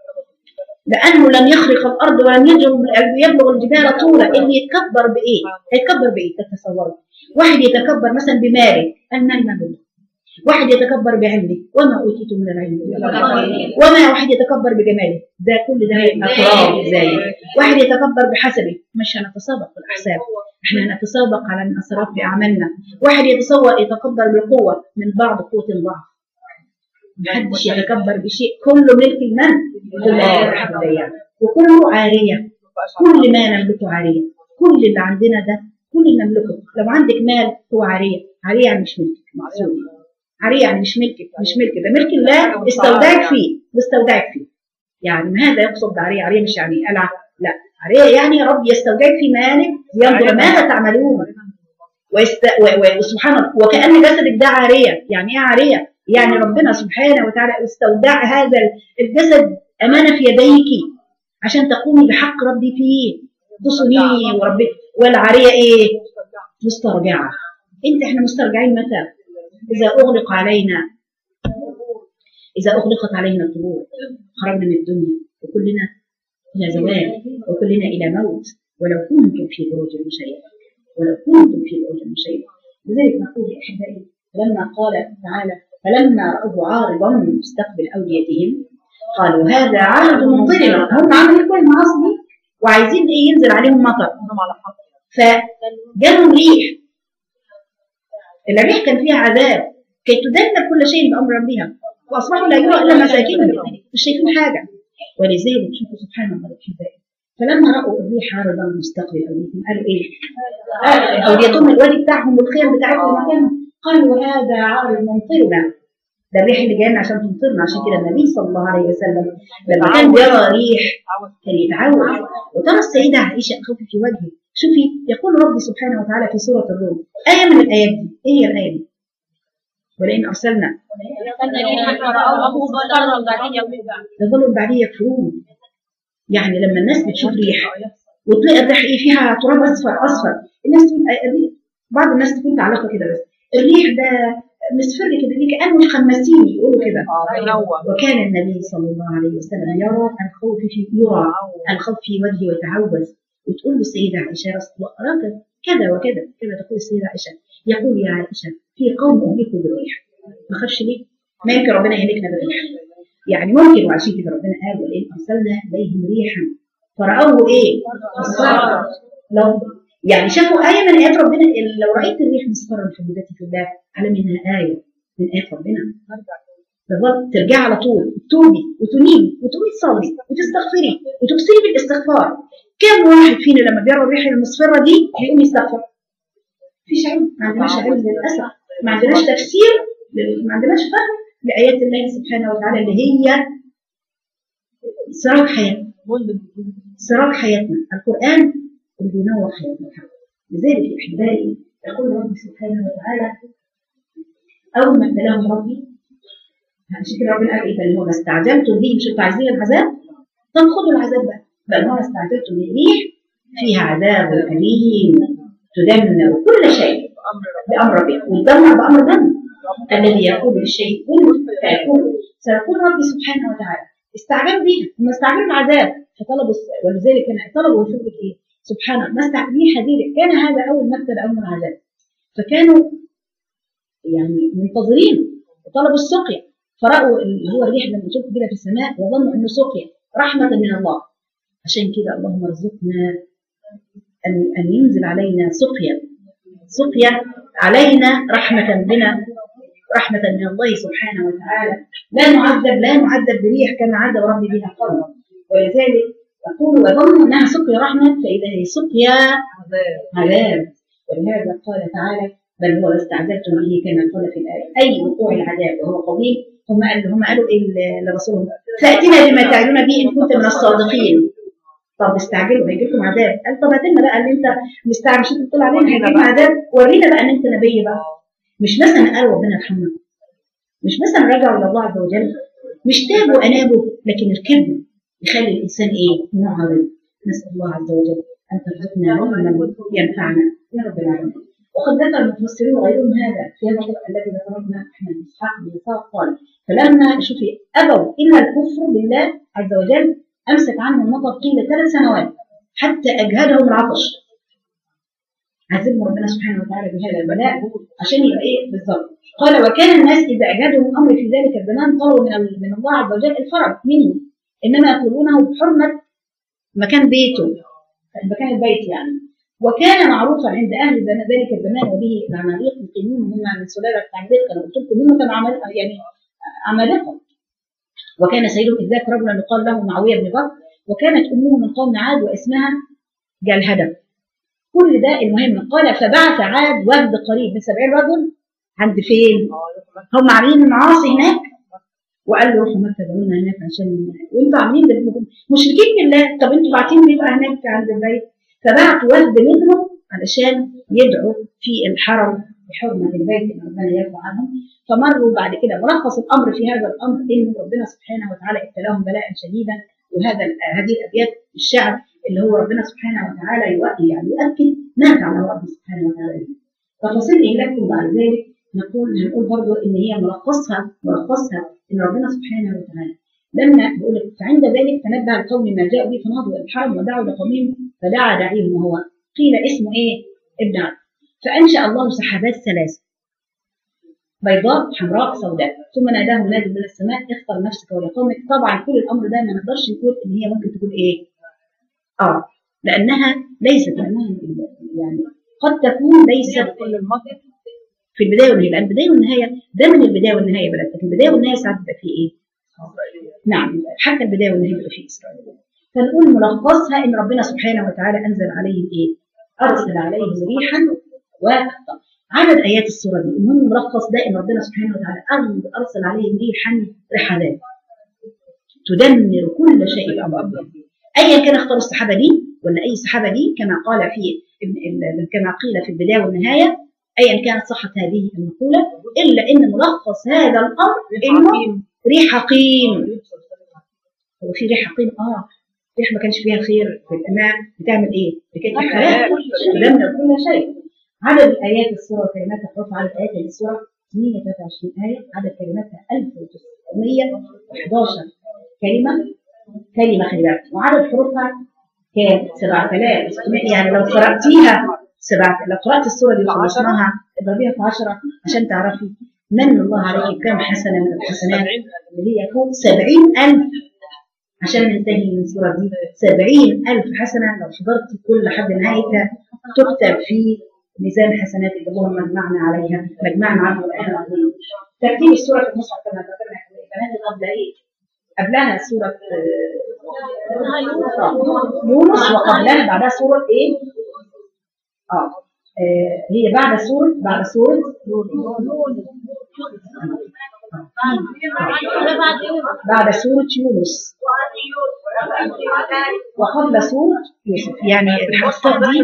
لأنه لم يخرق الأرض ولم يجب- يبلغ الجبال طولا اللي يتكبر بإيه؟ يتكبر بإيه؟ تتصوروا واحد يتكبر مثلا بماله المال مال واحد يتكبر بعلمه وما أوتيتم من العلم وما واحد يتكبر بجماله ده كل ده هيبقى تراب زي واحد يتكبر بحسبه مش هنتسابق في الأحساب احنا هنتسابق على الأسرار في أعمالنا واحد يتصور يتكبر بالقوة من بعض قوة الضعف محدش يتكبر بشيء كله ملك المن لله الحمد لله وكله عارية كل ما نملكه عارية كل اللي عندنا ده كل اللي نملكه لو عندك مال هو عارية عارية يعني مش ملكك مقصود عارية يعني مش ملكك مش ملك ده ملك الله استودعك فيه استودعك فيه يعني ما هذا يقصد بعارية عارية مش يعني قلعة لا عارية يعني رب يستودعك في مالك ينظر ماذا تعملون ويست... و... و... وسبحان الله وكأن جسدك ده عارية يعني ايه عارية يعني ربنا سبحانه وتعالى استودع هذا الجسد أمانة في يديك عشان تقومي بحق ربي فيه تصوني وربي والعارية ايه مسترجعة انت احنا مسترجعين متى إذا أغلق علينا إذا أغلقت علينا القبور خرجنا من الدنيا وكلنا إلى زوال وكلنا إلى موت ولو كنتم في بروج مشيدة ولو كنتم في بروج مشيدة لذلك نقول يا أحبائي لما قال تعالى فلما رأوه عارضا مستقبل أوديتهم قالوا هذا عارض ممطرنا هم عملوا كل المعاصي دي وعايزين ايه ينزل عليهم مطر فجالهم ريح الريح كان فيها عذاب كي تدمر كل شيء بأمر ربها وأصبحوا لا يرى إلا مساكنهم مش شايفين حاجة ولذلك شوفوا سبحان الله الحباب فلما رأوا الريح عارضا مستقبل أوديتهم قالوا إيه؟ آه، أوديتهم الوادي بتاعهم والخيم بتاعتهم مكانهم قالوا هذا عارض ممطرنا ده الريح اللي جاينا عشان تمطرنا عشان كده النبي صلى الله عليه وسلم لما كان يرى ريح كان يتعود وترى السيدة عائشة خوفي في وجهه شوفي يقول ربي سبحانه وتعالى في سورة الروم آية من الآيات دي إيه هي الآية دي؟ ولئن أرسلنا لظلوا بعدين يكفرون يعني لما الناس بتشوف ريح وتلاقي الريح ايه فيها تراب اصفر اصفر الناس تقول آه، الريح- بعض الناس تكون تعلقه كده بس الريح ده مصفر كده ليه كانه خماسيني يقولوا كده وكان النبي صلى الله عليه وسلم يرى الخوف في يرى الخوف في وجهه ويتعوذ وتقول له السيدة عائشة يا رسول الله أراك كذا وكذا كذا تقول السيدة عائشة يقول يا عائشة في قوم أهلكوا بالريح ما خافش ليه؟ ما يمكن ربنا يهلكنا بالريح يعني ممكن وعشان كده ربنا قال ولئن أرسلنا إليهم ريحا فرأوه إيه؟ مصفرا لو يعني شافوا آية من آيات ربنا لو رأيت الريح مصفرا حبيبتي في الله علم إنها آية من آيات ربنا بالظبط ترجعي على طول تتوبي وتنيبي وتقومي تصلي وتستغفري وتكسري بالاستغفار كم واحد فينا لما بيرى الريح المصفرة دي هيقوم يستغفر مفيش علم ما عندناش علم للأسف ما عندناش تفسير لل- ما عندناش فهم لآيات الله سبحانه وتعالى اللي هي سراج حياتنا سراج حياتنا القرآن اللي بينور حياتنا لذلك يا أحبائي يقول ربي سبحانه وتعالى أول ما ابتلاهم ربي عشان كده ربنا قال إيه بل هو ما استعجلتم به مش انتوا عايزين العذاب طب خدوا العذاب بقى بل هو ما استعجلتم به ريح فيها عذاب أليم تدمر كل شيء بأمر ربها وتدمر بأمر من الذي يقول للشيء كن فيكون سيقول ربي سبحانه وتعالى استعجلوا بيها هم استعجلوا العذاب فطلبوا ولذلك كان طلبوا من فضلك ايه؟ سبحان الله ما استعجلوا حديث كان هذا اول ما ابتدأ من العذاب فكانوا يعني منتظرين وطلبوا السقيا فرأوا اللي هو الريح لما تشوف كده في السماء وظنوا انه سقيا رحمة من الله عشان كده اللهم ارزقنا ان ان ينزل علينا سقيا سقيا علينا رحمة بنا رحمة من الله سبحانه وتعالى لا نعذب لا نعذب بريح كما عذب ربي بها قوما ولذلك يقول وظنوا انها سقيا رحمة فإذا هي سقيا عذاب ولهذا قال تعالى بل هو استعجلتم به كما قال في الآية أي وقوع العذاب وهو قديم هم قالوا هم قالوا إيه لرسولهم فأتنا بما تعلمون به إن كنت من الصادقين طب استعجلوا هيجي لكم عذاب قال طب هاتلنا بقى اللي انت مستعجل مش انت بتقول علينا هيجي لنا عذاب ورينا بقى ان انت نبي بقى مش مثلا قال ربنا يرحمنا مش مثلا رجعوا الى الله عز وجل مش تابوا وانابوا لكن الكبر يخلي الانسان ايه معرض نسال الله عز وجل ان ترزقنا علما ينفعنا يا رب العالمين وقد ذكر المفسرين وغيرهم هذا في هذا القرآن الذي ذكرنا احنا بن اسحاق بن اسحاق قال فلما شوفي ابوا الا الكفر بالله عز وجل امسك عنهم المطر قيل ثلاث سنوات حتى اجهدهم العطش عذبهم ربنا سبحانه وتعالى بهذا البلاء عشان يبقى ايه بالظبط قال وكان الناس اذا اجهدهم الامر في ذلك الزمان طلبوا من من الله عز وجل الفرج منه انما يطلبونه بحرمه مكان بيته مكان البيت يعني وكان معروفا عند اهل زمان ذلك الزمان وبه العماليق يقيمون هم من سلاله العماليق انا قلت لكم هم كانوا عمالقه يعني عمالقه وكان سيدهم اذ ذاك رجلا يقال له معاويه بن بكر وكانت امه من قوم عاد واسمها جلهدة كل ده المهم قال فبعث عاد وفد قريب من 70 رجل عند فين؟ هم عاملين معاصي هناك وقال له روحوا مكه دعونا هناك عشان وانتوا عاملين ده- مشركين بالله طب انتوا باعتين ليه بقى هناك عند البيت؟ فبعت وفد منهم علشان يدعوا في الحرم بحرمه البيت ان ربنا يرضى عنهم فمروا بعد كده ملخص الامر في هذا الامر ان ربنا سبحانه وتعالى ابتلاهم بلاء شديدا وهذا هذه الابيات الشعر اللي هو ربنا سبحانه وتعالى يؤكد يعني يؤكد ما فعله ربنا سبحانه وتعالى به. تفاصيل إهلاكهم بعد ذلك نقول هنقول برضه ان هي ملخصها ملخصها ان ربنا سبحانه وتعالى لما بيقول لك فعند ذلك تنبه القوم ما جاءوا به فنهضوا الى الحرم ودعوا لقومهم فدعا داعيهم وهو قيل اسمه ايه؟ ابن عبد فانشا الله سحابات ثلاثه بيضاء حمراء سوداء ثم ناداه منادي من السماء اختر نفسك ولقومك طبعا كل الامر ده ما نقدرش نقول ان هي ممكن تكون ايه اه لانها ليست لانها يعني قد تكون ليست كل الماضي في البدايه والنهايه لان البدايه والنهايه ده من البدايه والنهايه يا بلد لكن البدايه والنهايه ساعات بيبقى فيه ايه؟ نعم حتى البدايه والنهايه بيبقى فيه اسرائيل فنقول ملخصها ان ربنا سبحانه وتعالى انزل عليهم ايه؟ ارسل عليهم ريحا وقطا عدد ايات السوره دي المهم ملخص ده ان ربنا سبحانه وتعالى أر- ارسل عليهم ريحا رحلات تدمر كل شيء بامر ايا كان اختاروا السحابه دي ولا اي سحابه دي كما قال في ابن ال- كما قيل في البدايه والنهايه ايا كانت صحه هذه المقوله الا ان ملخص هذا الامر انه ريح حقيم هو في ريح حقيم اه ريح ما كانش فيها خير في الامام بتعمل ايه؟ بكتب حالات تدمر كل شيء عدد الايات السوره وكلمات الحروف عدد ايات السوره 123 ايه عدد كلماتها 1911 كلمه كلمه خلي بالك وعدد حروفها كام 7600 يعني لو قراتيها سبعة لو قرات السوره دي وخلصناها اضربيها في 10 عشان تعرفي من الله عليك بكم حسنه من الحسنات اللي هي فوق 70000 عشان ننتهي من السوره دي 70000 حسنه لو حضرتي كل حد نهايتها تكتب في ميزان حسناتك اللهم اجمعنا عليها مجمعنا على القران العظيم ترتيب السوره في المصحف كما ذكرنا البنات قبل ايه؟ قبلها سوره آه، يونس وقبلها بعدها سوره ايه؟ اه آه، هي بعد سوره بعد سوره بعد سوره يونس وقبل سوره يوسف يعني الحصه دي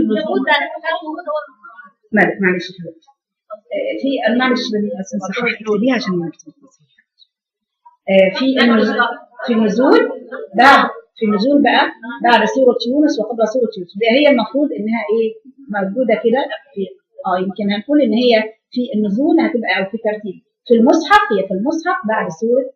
مال- معلش يا حبيبتي آه، في معلش بس نصحح اكتبيها عشان ما نكتب آه، في النزول في النزول بعد في النزول بقى بعد سورة يونس وقبل سورة يوسف ده هي المفروض انها ايه موجودة كده في اه يمكن هنقول ان هي في النزول هتبقى او في ترتيب في المصحف هي في المصحف بعد سورة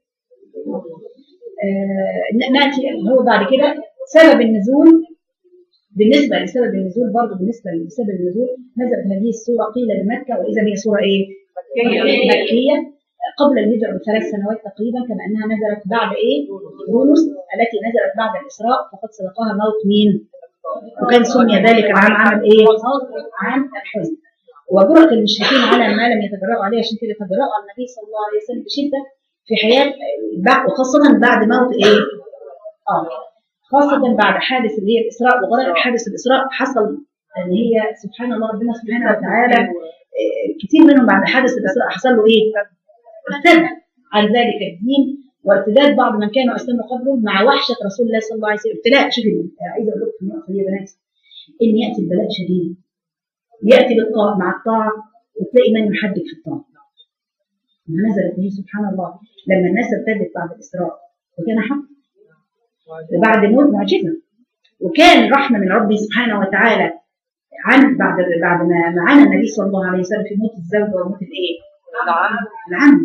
آه ن- ناتي هو بعد كده سبب النزول بالنسبة لسبب النزول برضه بالنسبة لسبب النزول نزلت هذه السورة قيل بمكة وإذا هي سورة إيه؟ مكية قبل الهجرة بثلاث سنوات تقريبا كما أنها نزلت بعد إيه؟ يونس التي نزلت بعد الإسراء فقد سبقها موت مين؟ وكان سمي ذلك العام عام إيه؟ عام الحزن وجرأة المشركين على ما لم يتجرأوا عليه عشان كده تجرأوا على النبي صلى الله عليه وسلم بشدة في حياة بعد- وخاصة بعد موت إيه؟ آه خاصة بعد حادث اللي هي الإسراء وغرق حادث الإسراء حصل ان هي سبحان الله ربنا سبحانه وتعالى آه، كتير منهم بعد حادث الاسراء حصل له ايه؟ ارتد عن ذلك الدين وارتداد بعض من كانوا اسلموا قبله مع وحشه رسول الله صلى الله عليه وسلم ابتلاء شوفي عايزه اقول لكم في النقطه دي يا بنات ان ياتي البلاء شديد ياتي بالطاعه مع الطاعه وتلاقي من يحدد في الطاعه ما نزلت هي سبحان الله لما الناس ارتدت بعد الاسراء وكان حق وبعد الموت معجزه وكان رحمه من ربي سبحانه وتعالى عن بعد بعد ما معانا النبي صلى الله عليه وسلم في موت الزوجه وموت الايه؟ العم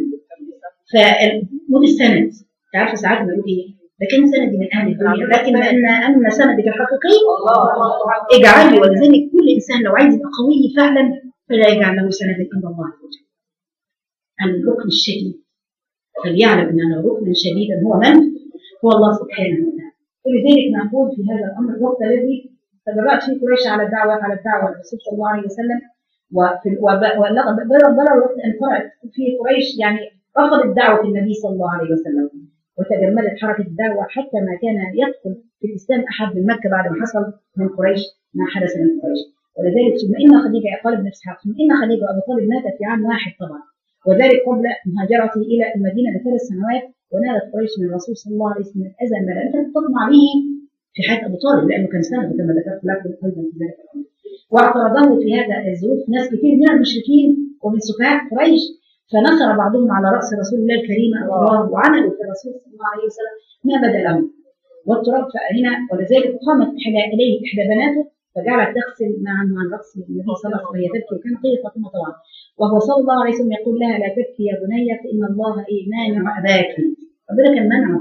فموت السند تعرف ساعات بنقول ايه؟ ده كان سندي من اهل الدنيا لكن لان اما سندك الحقيقي اجعلي ولذلك كل انسان لو عايز يبقى قوي فعلا فلا يجعل له سندا عند الله عز وجل. الركن الشديد فليعلم ان ركنا شديدا هو من؟ هو الله سبحانه وتعالى. ولذلك نقول في هذا الامر الوقت الذي تجرأت فيه قريش على الدعوه على الدعوه للرسول صلى الله عليه وسلم وفي وبلغ الوقت ان قرأت فيه قريش يعني رفضت دعوه النبي صلى الله عليه وسلم وتجمدت حركه الدعوه حتى ما كان يدخل في الاسلام احد من مكه بعد ما حصل من قريش ما حدث من قريش ولذلك ثم ان خديجه قال ابن اسحاق ثم ان خديجه وابو طالب ماتت في عام واحد طبعا وذلك قبل مهاجرته الى المدينه بثلاث سنوات ونالت قريش من الرسول صلى الله عليه وسلم الاذى ما لم تطمع به في حياه ابو طالب لانه كان سند كما ذكرت لكم ايضا في ذلك الامر واعترضه في هذا الظروف ناس كثير من المشركين ومن سفهاء قريش فنصر بعضهم على راس رسول الله الكريم الله وعملوا في الرسول صلى الله عليه وسلم ما بدا لهم والتراب فهنا ولذلك قامت إحدى اليه احدى بناته فجعلت تغسل معه عن راس النبي صلى الله عليه وسلم وهي تبكي وكان قيل فاطمه طبعا وهو صلى الله عليه وسلم يقول لها لا تبكي يا بني فان الله ايه مانع اباك ربنا كان منعه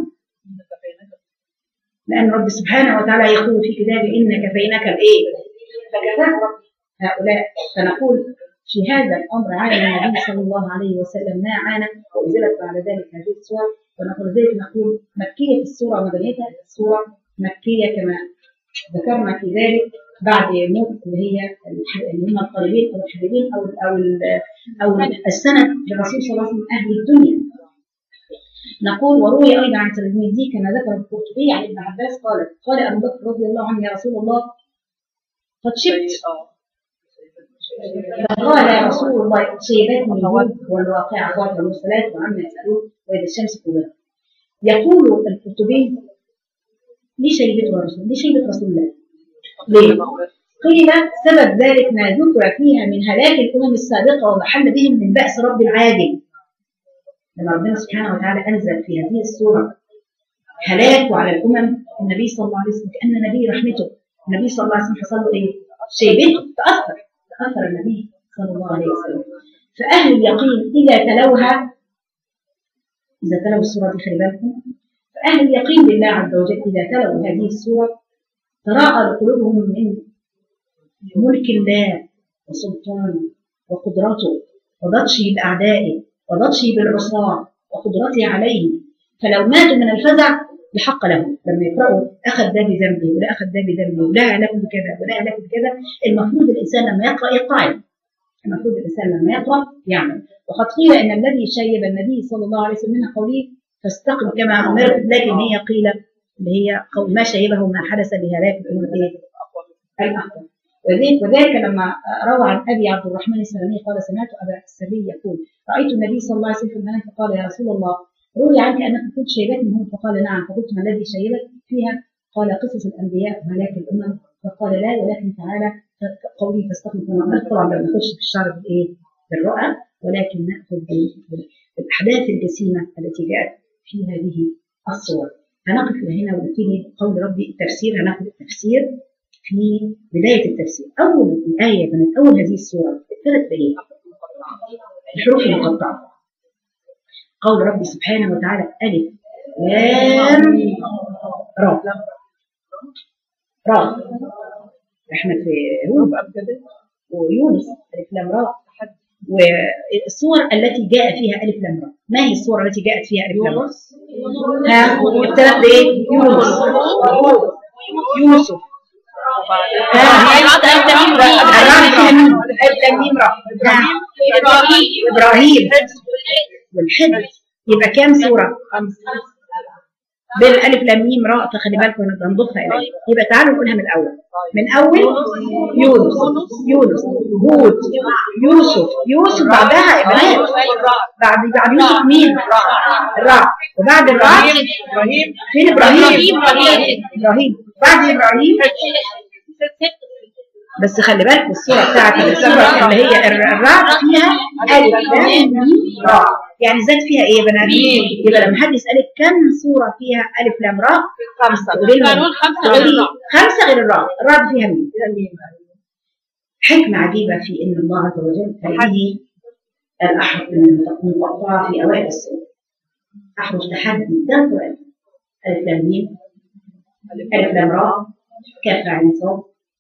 لان رب سبحانه وتعالى يقول في كتابه ان كفيناك الايه فكفاك رب هؤلاء فنقول في هذا الأمر عانى النبي صلى الله عليه وسلم ما عانى وأنزلت بعد ذلك هذه السور ونقول ذلك نقول مكية السورة ومدنيتها السورة مكية كما ذكرنا في ذلك بعد موت اللي هي الح- اللي هم القريبين او الحبيبين او او ال- او السند للرسول صلى الله عليه وسلم اهل الدنيا. نقول وروي ايضا عن تلميذه كما ذكر القرطبي عن ابن عباس قال قال ابو بكر رضي الله عنه يا رسول الله قد شبت فقال يا رسول الله صيبتني الهود والواقع اخوات المرسلات وعما يسالون واذا الشمس كورت يقول القرطبي ليه شيبته يا رسول ليه شيبه رسول الله؟ ليه؟ قيل سبب ذلك ما ذكر فيها من هلاك الامم السابقه ومحل بهم من باس رب العاجل لما ربنا سبحانه وتعالى انزل في هذه السوره هلاكه على الامم النبي صلى الله عليه وسلم كان نبي رحمته النبي صلى الله عليه وسلم حصل له ايه؟ شيبته تاثر تاثر النبي صلى الله عليه وسلم فاهل اليقين اذا تلوها اذا تلوا السوره دي خلي بالكم فاهل اليقين بالله عز وجل اذا تلوا هذه السوره تراءى قلوبهم من ملك الله وسلطانه وقدرته وبطشه بأعدائه وبطشه بالعصاة وقدرته عليهم فلو ماتوا من الفزع لحق لهم لما يقرأوا أخذ ده بذنبه ولا أخذ ده بذنبه ولا أهلك بكذا ولا أهلك بكذا المفروض الإنسان لما يقرأ يقرأ المفروض الإنسان لما يقرأ يعمل وقد قيل أن الذي شيب النبي صلى الله عليه وسلم من قوله فاستقم كما أمرت لكن هي قيل اللي هي قول ما شيبه ما حدث لهلاك الأمم إيه؟ الأخوة وذلك وذلك لما روى عن ابي عبد الرحمن السلمي قال سمعت ابا السري يقول رايت النبي صلى الله عليه وسلم في المنام فقال يا رسول الله روي عنك انك كنت شيبتني هم فقال نعم فقلت ما الذي شيبت فيها قال قصص الانبياء وهلاك الامم فقال لا ولكن تعالى قولي فاستقم كما امرت طبعا ما بناخدش في الشعر بايه بالرؤى ولكن ناخذ بال- بالاحداث الجسيمه التي جاءت في هذه الصور هنقف هنا ونبتدي قول ربي التفسير هناخذ التفسير في بداية التفسير أول الآية من أول هذه السورة الثلاث آيات الحروف المقطعة قول ربي سبحانه وتعالى ألف لام را را احنا في هود ويونس ألف لام را والصور التي جاء فيها ألف لام را ما هي الصور التي جاءت فيها ألف لام را؟ ها ابتدأت بإيه؟ يونس يوسف الراء فيها مين؟ ألف لام ميم را نعم ابراهيم والحج يبقى كام سوره بالالف لام ميم راء فخلي بالكم هنضيفها اليه يبقى تعالوا نقولها من الاول من اول يونس يونس هود يوسف يوسف بعدها يا بنات بعد بعد يوسف مين الراء وبعد الراء فين ابراهيم ابراهيم بعد ابراهيم بس خلي بالك الصورة بتاعت الصورة اللي هي الر- الراء فيها ألف لام ميم راء يعني زاد فيها إيه يا بنات؟ يبقى لما حد يسألك كم صورة فيها ألف لام راء؟ خمسة قولي لهم قانون خمسة قولي غير الراء. خمسة غير الراء الراء دي فيها مين؟ حكمة عجيبة في إن الله عز وجل هذه الأحرف المقطعة في أوائل السورة أحرف تحدي ده القرآن ألف لام ميم ألف لام راء كاف عين صاد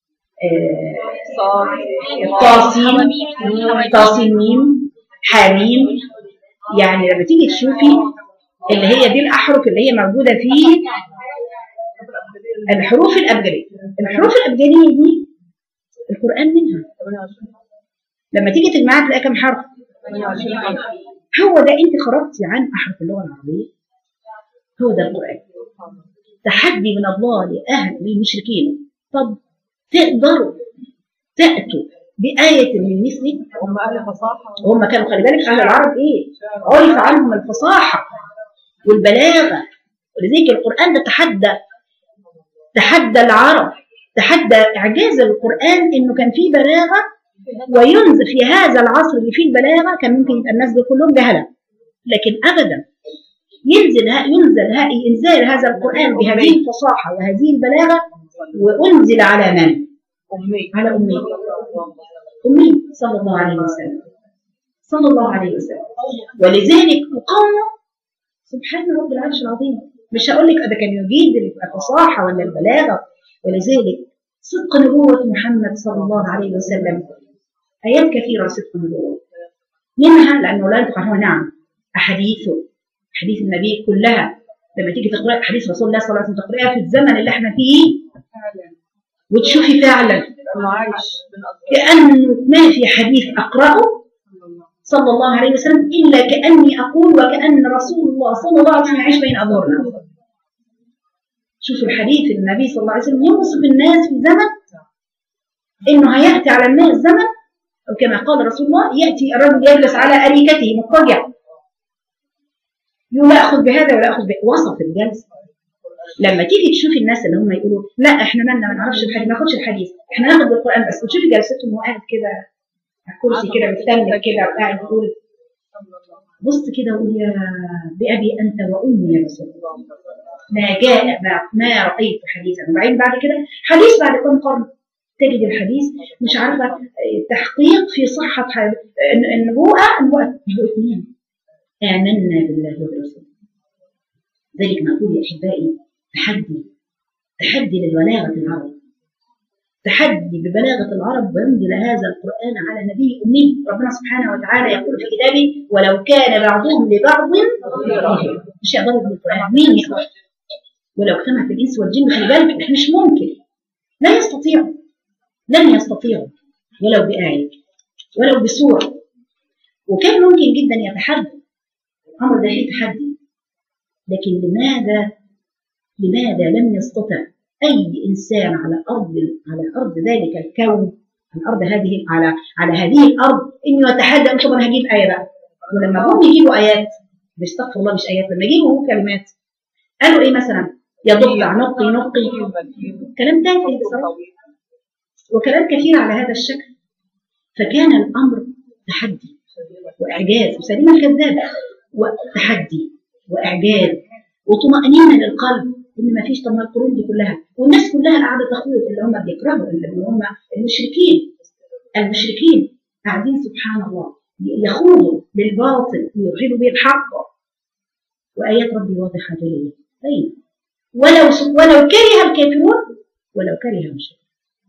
آه، طاسين طاسين ميم حاميم يعني لما تيجي تشوفي اللي هي دي الأحرف اللي هي موجودة في الحروف الأبجدية الحروف الأبجدية دي القرآن منها لما تيجي تجمعها تلاقي كم حرف هو ده انت خرجتي عن احرف اللغه العربيه هو ده القران تحدي من الله لاهل للمشركين طب تقدروا تاتوا بايه من مثله هم اهل فصاحه وهم كانوا خلي بالك اهل العرب ايه عرف عنهم الفصاحه والبلاغه ولذلك القران ده تحدى تحدى العرب تحدى اعجاز القران انه كان فيه بلاغه وينزل في هذا العصر اللي فيه البلاغه كان ممكن يبقى الناس دول كلهم جهله لكن ابدا ينزل ها ينزل ها انزال هذا القران بهذه الفصاحه وهذه البلاغه وانزل على من؟ امي على امي امي صلى الله عليه وسلم صلى الله عليه وسلم ولذلك وقومه سبحان رب العرش العظيم مش هقول لك ده كان يجيد الفصاحه ولا البلاغه ولذلك صدق نبوه محمد صلى الله عليه وسلم آيات كثيرة صدق النبوة منها لأنه لا ينطق عنه نعم أحاديثه أحاديث النبي كلها لما تيجي تقرأ حديث رسول الله صلى الله عليه وسلم تقرأها في الزمن اللي احنا فيه وتشوفي فعلا أنا عايش من أصغر كأنه ما في حديث أقرأه صلى الله عليه وسلم إلا كأني أقول وكأن رسول الله صلى الله عليه وسلم يعيش بين أظهرنا شوفوا الحديث النبي صلى الله عليه وسلم يوصف الناس في زمن إنه هيأتي على الناس زمن وكما قال رسول الله يأتي الرجل يجلس على أريكته مضطجع يقول لا أخذ بهذا ولا أخذ بهذا وصف الجلسة لما تيجي تشوفي الناس اللي هم يقولوا لا احنا مالنا ما نعرفش الحديث ما ناخدش الحديث احنا ناخد بالقران بس وتشوفي جلستهم وقاعد كده على الكرسي كده مستنى كده وقاعد يقول بص كده وقول يا بأبي أنت وأمي يا رسول الله ما جاء ما, ما رأيت حديثا وبعدين بعد كده حديث بعد كم قرن تجد الحديث مش عارفة اه، تحقيق في صحة ح- الن- النبوءة نبوءة نبوءة مين؟ آمنا بالله وبرسوله ذلك نقول يا أحبائي تحدي تحدي للبلاغة العرب تحدي ببلاغة العرب وينزل هذا القرآن على نبي أمي ربنا سبحانه وتعالى يقول في كتابه ولو كان بعضهم لبعض ظهيرا. مش يقدروا بالقرآن مين يقدر ولو اجتمعت الإنس والجن خلي بالك مش ممكن لا يستطيعوا لن يستطيعوا ولو بآية ولو بسورة وكان ممكن جدا يتحدى الأمر ده فيه تحدي لكن لماذا لماذا لم يستطع أي إنسان على أرض على أرض ذلك الكون على أرض هذه على على هذه الأرض إنه يتحدى أقول طب أنا هجيب آية بقى ولما هم يجيبوا آيات بيستغفر الله مش آيات لما يجيبوا كلمات قالوا إيه مثلا يضع نقي نقي كلام تافه بصراحة وكلام كثير على هذا الشكل فكان الأمر تحدي وإعجاز وسليمة الكذابة وتحدي وإعجاز وطمأنينة للقلب إن ما فيش طب ما القرون دي كلها والناس كلها قاعدة تخوض اللي هم بيكرهوا اللي هم المشركين المشركين قاعدين سبحان الله يخوضوا بالباطل ويرهبوا به الحق وآيات ربي واضحة جلية طيب ولو ولو كره الكافرون ولو كره المشركون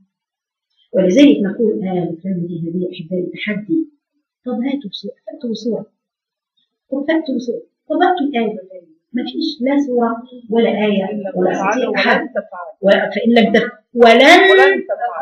ولذلك نقول آه الكلام دي هذه أحبائي تحدي طب هاتوا بصورة فأتوا بصورة طب فأتوا بصورة طب أتوا بآية ما فيش لا صورة ولا آية ولا أستطيع أحد ولا- فإن لم تف ولن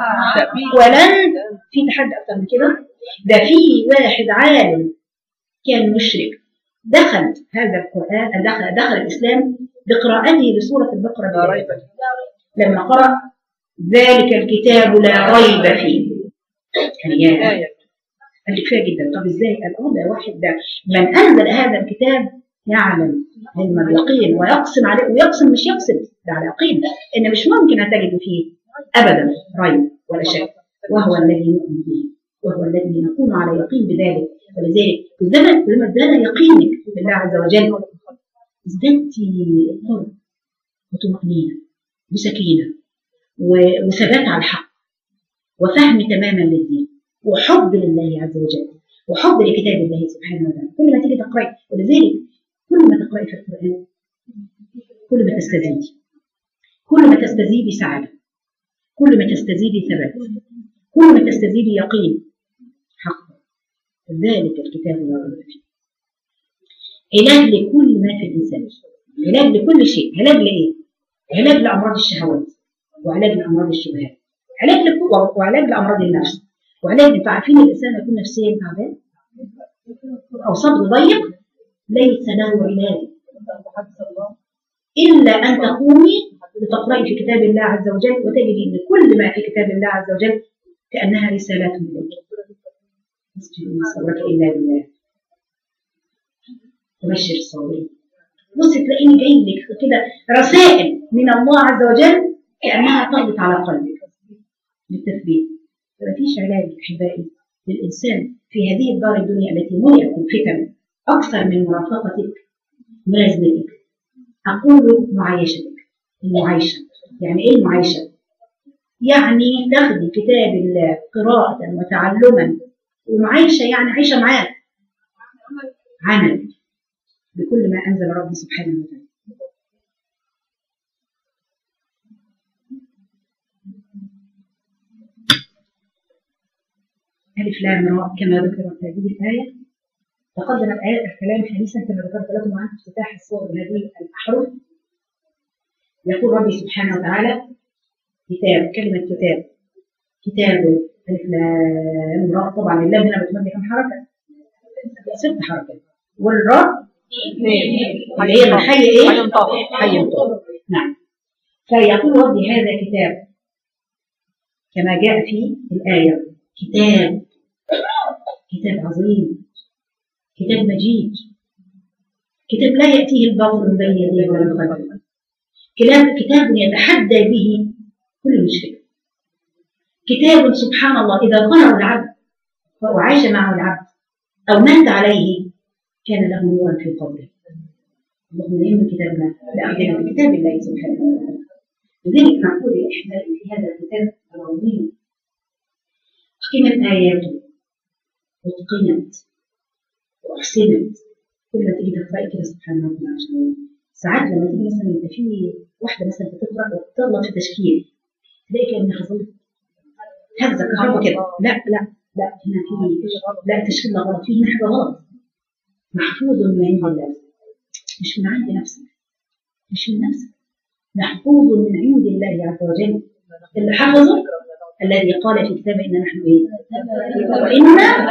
ولن في تحدي أكتر من كده ده في واحد عالم كان مشرك دخل هذا القرآن دخل دخل الإسلام بقراءته لسورة البقرة لا ريب فيه. لما قرأ ذلك الكتاب لا ريب فيه كان يا آية. قال لي كفايه جدا طب ازاي قال اه ده واحد ده من انزل هذا الكتاب يعلم علم اليقين ويقسم عليه ويقسم مش يقسم ده على يقين ان مش ممكن ان تجد فيه ابدا ريب ولا شك وهو الذي نؤمن به وهو الذي نكون على يقين بذلك ولذلك كلما كلما ازداد يقينك بالله عز وجل ازددت قرب وطمأنينة وسكينة و- وثبات على الحق وفهم تماما للدين وحب لله عز وجل وحب لكتاب الله سبحانه وتعالى كل ما تيجي تقرأي ولذلك كل ما تقرأي في القرآن كل ما تستزيدي كل ما تستزيدي سعادة كل ما تستزيدي ثبات كل ما تستزيدي يقين حق ذلك الكتاب لا ريب فيه علاج لكل ما في الإنسان علاج لكل شيء علاج لإيه؟ علاج لأمراض الشهوات وعلاج لأمراض الشبهات علاج لكل وعلاج لأمراض النفس وعلاج انتوا عارفين الإنسان يكون نفسيا تعبان أو صدره ضيق ليس له علاج إلا أن تقومي لتقرأي في كتاب الله عز وجل وتجدي أن كل ما في كتاب الله عز وجل كأنها رسالات إليك اسجدوا ما صبرك إلا بالله وبشر الصابرين بص تلاقيني جاي لك كده رسائل من الله عز وجل كأنها تهبط على قلبك للتثبيت فمفيش علاج أحبائي للإنسان في هذه الدار الدنيا التي ملئت بالفتن أكثر من مرافقتك ملازمتك أقول معايشتك المعايشة يعني إيه المعايشة؟ يعني تاخدي كتاب الله قراءة وتعلما ومعايشة يعني عايشة معاه عمل بكل ما أنزل ربي سبحانه وتعالى ألف لام راء كما ذكرت هذه الآية تقدم الآية الكلام حديثا كما ذكرت لكم عن افتتاح الصور بهذه الأحرف يقول ربي سبحانه وتعالى كتاب كلمة كتاب كتاب ألف لام راء طبعا اللام هنا بتمد كم حركة؟ ست حركات والراء اللي هي من حي ايه؟ حي طاهر. حي طاهر نعم فيقول ربي هذا كتاب كما جاء في الآية كتاب كتاب عظيم كتاب مجيد كتاب لا يأتيه الباطل من بين يديه ولا من خلفه كتاب كتاب يتحدى به كل مشرك كتاب سبحان الله إذا قرأه العبد وعاش معه العبد أو مات عليه كان له نورا في قبره اللهم نعم كتابنا لأخذنا بكتاب الله سبحانه وتعالى لذلك نقول يا إحبابي في هذا الكتاب العظيم أحكمت آياته واتقنت وأحسنت كل ما تيجي تقرأي كده سبحان الله عشان ساعات لما تيجي مثلا يبقى في واحدة مثلا بتقرأ وتغلط في تشكيل تلاقي كأنها حصلت هزة كهرباء كده لا لا لا هنا في لا تشكيل لا غلط في هنا حاجة غلط محفوظ من عند الله مش من عند نفسك مش من نفسك محفوظ من عند الله عز وجل اللي حفظه الذي قال في كتابه إن نحن إيه؟ وإنا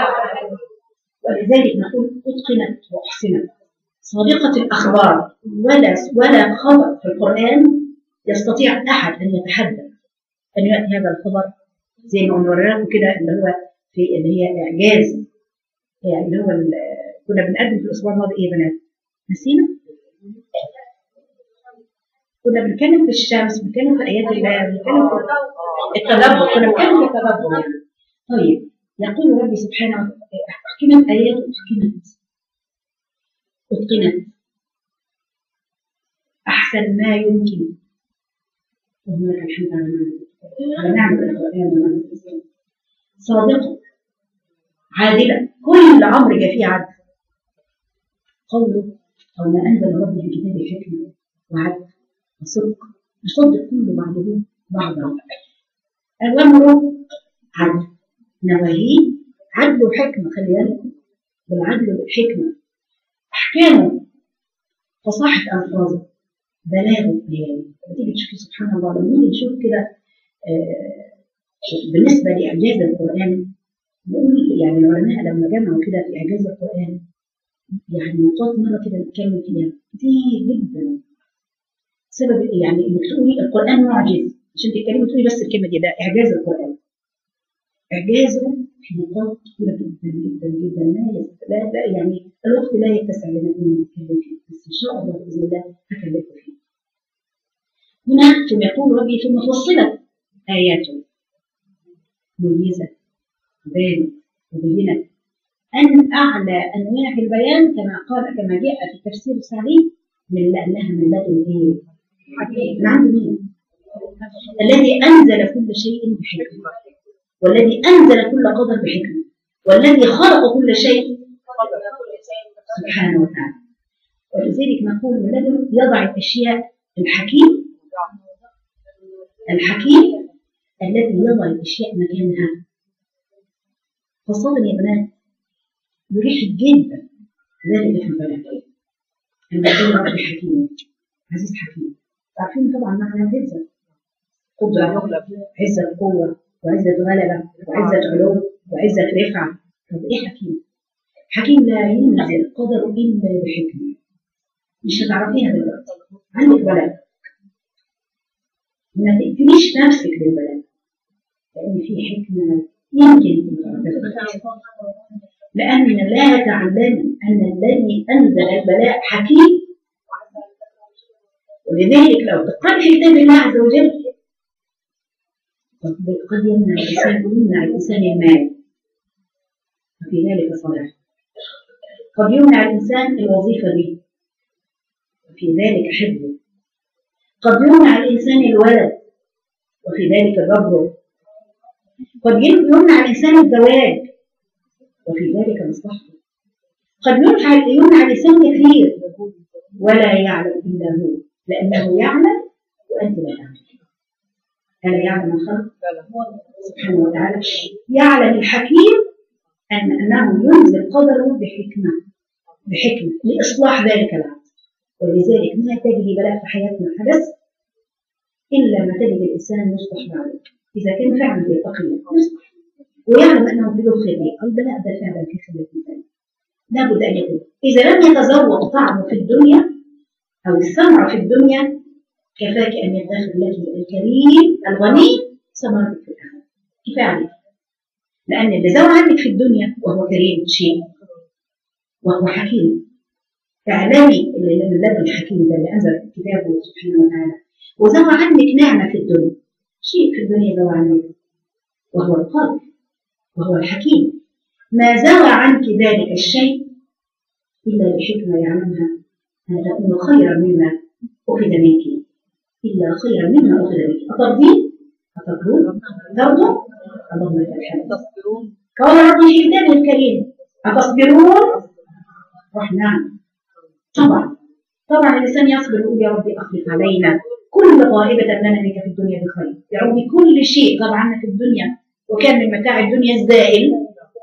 ولذلك نقول أتقنت وأحسنت صادقة الأخبار ولا ولا خبر في القرآن يستطيع أحد أن يتحدى أن يأتي هذا الخبر زي ما قلنا لكم كده اللي هو في اللي هي إعجاز يعني اللي هو ال- كنا بنقدم في الأسبوع الماضي إيه يا بنات؟ نسينا؟ كنا بنتكلم في الشمس بنتكلم في آيات الله بنتكلم في التدبر كنا بنتكلم في التدبر يعني. طيب يقول ربي سبحانه وتعالى أحكمت آيات أتقنت أتقنت أحسن ما يمكن اللهم لك الحمد على نعمة على نعمة القرآن ونعمة الإسلام صادقة عادلة كل أمر جاء فيه عدل قوله أو ما أنزل ربي في كتابه حكمة وعدل وصدق يصدق كل بعضه بعضا الأمر عدل نواهيه عدل وحكمة خلي بالكم بالعدل والحكمة أحكامه فصاحة ألفاظه بلاغه بيانه بتيجي تشوفي سبحان الله لما نيجي نشوف كده آه، بالنسبة لإعجاز القرآن نقول يعني العلماء لما جمعوا كده في إعجاز القرآن يعني نقاط مرة كده نتكلم فيها كتير جدا سبب يعني انك تقولي القرآن معجز عشان تتكلمي تقولي بس الكلمة دي ده إعجاز القرآن إعجازه في نقاط كثيرة جدا جدا جدا لا يست- لا لا يعني الوقت لا يتسع لنا ان نتكلم فيه بس ان شاء الله باذن الله هكلمكم فيه. هنا ثم يقول ربي ثم فصلت آياته مميزة بانت وبينت أن أعلى أنواع البيان كما قال كما جاء في التفسير السعدي من لأنها من لدن إيه؟ من عند مين؟ الذي أنزل كل شيء بحكمة والذي أنزل كل قدر بحكمة والذي خلق كل شيء سبحانه وتعالى ولذلك نقول من لدن يضع الأشياء الحكيم الحكيم الذي يضع الأشياء مكانها خاصة يا بنات مريح جدا ذلك في البلد لما يكون رب حكيم عزيز حكيم عارفين طبعا معنى العزة قدرة عزة قوة وعزة غلبة وعزة علو وعزة رفعة طب ايه حكيم؟ حكيم لا ينزل قدر إلا بحكمة مش هتعرفيها دلوقتي عندك بلد ما تقتليش نفسك بالبلد لأن في حكمة يمكن تعرفها لأن لا تعلم أن الذي أنزل البلاء حكيم ولذلك لو تقرأ في كتاب الله عز وجل قد قد يمنع الإنسان يمنع الإنسان المال وفي ذلك صلاح قد يمنع الإنسان الوظيفة دي وفي ذلك حفظه قد يمنع الإنسان الولد وفي ذلك الرب قد يمنع الإنسان الزواج وفي ذلك مصلحته قد يمنع يمنع الإنسان كثير ولا يعلم إلا هو لأنه يعلم وأنت لا تعلم ألا يعلم الخلق سبحانه وتعالى يعلم الحكيم أن أنه ينزل قدره بحكمة بحكمة لإصلاح ذلك العبد ولذلك ما تجري بلاء في حياتنا حدث إلا ما تجد الإنسان يصلح بعده إذا كان فعلا بيتقي الله يصلح ويعلم أنه في له خير البلاء ده فعلا كخير الإنسان لابد أن يكون إذا لم يتذوق طعمه في الدنيا أو الثمرة في الدنيا كفاك أن يدخر لك الكريم الغني ثمرتك في الآخرة كفاية عليك لأن اللي زوى عنك في الدنيا وهو كريم شيء وهو حكيم اعلمي اللي من لدن الحكيم ده اللي أنزل كتابه سبحانه وتعالى وزوى عنك نعمة في الدنيا شيء في الدنيا زوى عنك وهو القلب وهو الحكيم ما زوى عنك ذلك الشيء إلا لحكمة يعلمها أن تكون خيرا مما أخذ منك إلا خيرا مما أخذ منك أترضين؟ أترضون؟ ترضوا؟ اللهم لك الحمد تصبرون قال ربي في كتابه الكريم أتصبرون؟ رح نعم طبعا طبعا الإنسان يصبر ويقول يا ربي أخلف علينا كل غائبة لنا بك في الدنيا بخير يا ربي كل شيء غاب عنا في الدنيا وكان من متاع الدنيا الزائل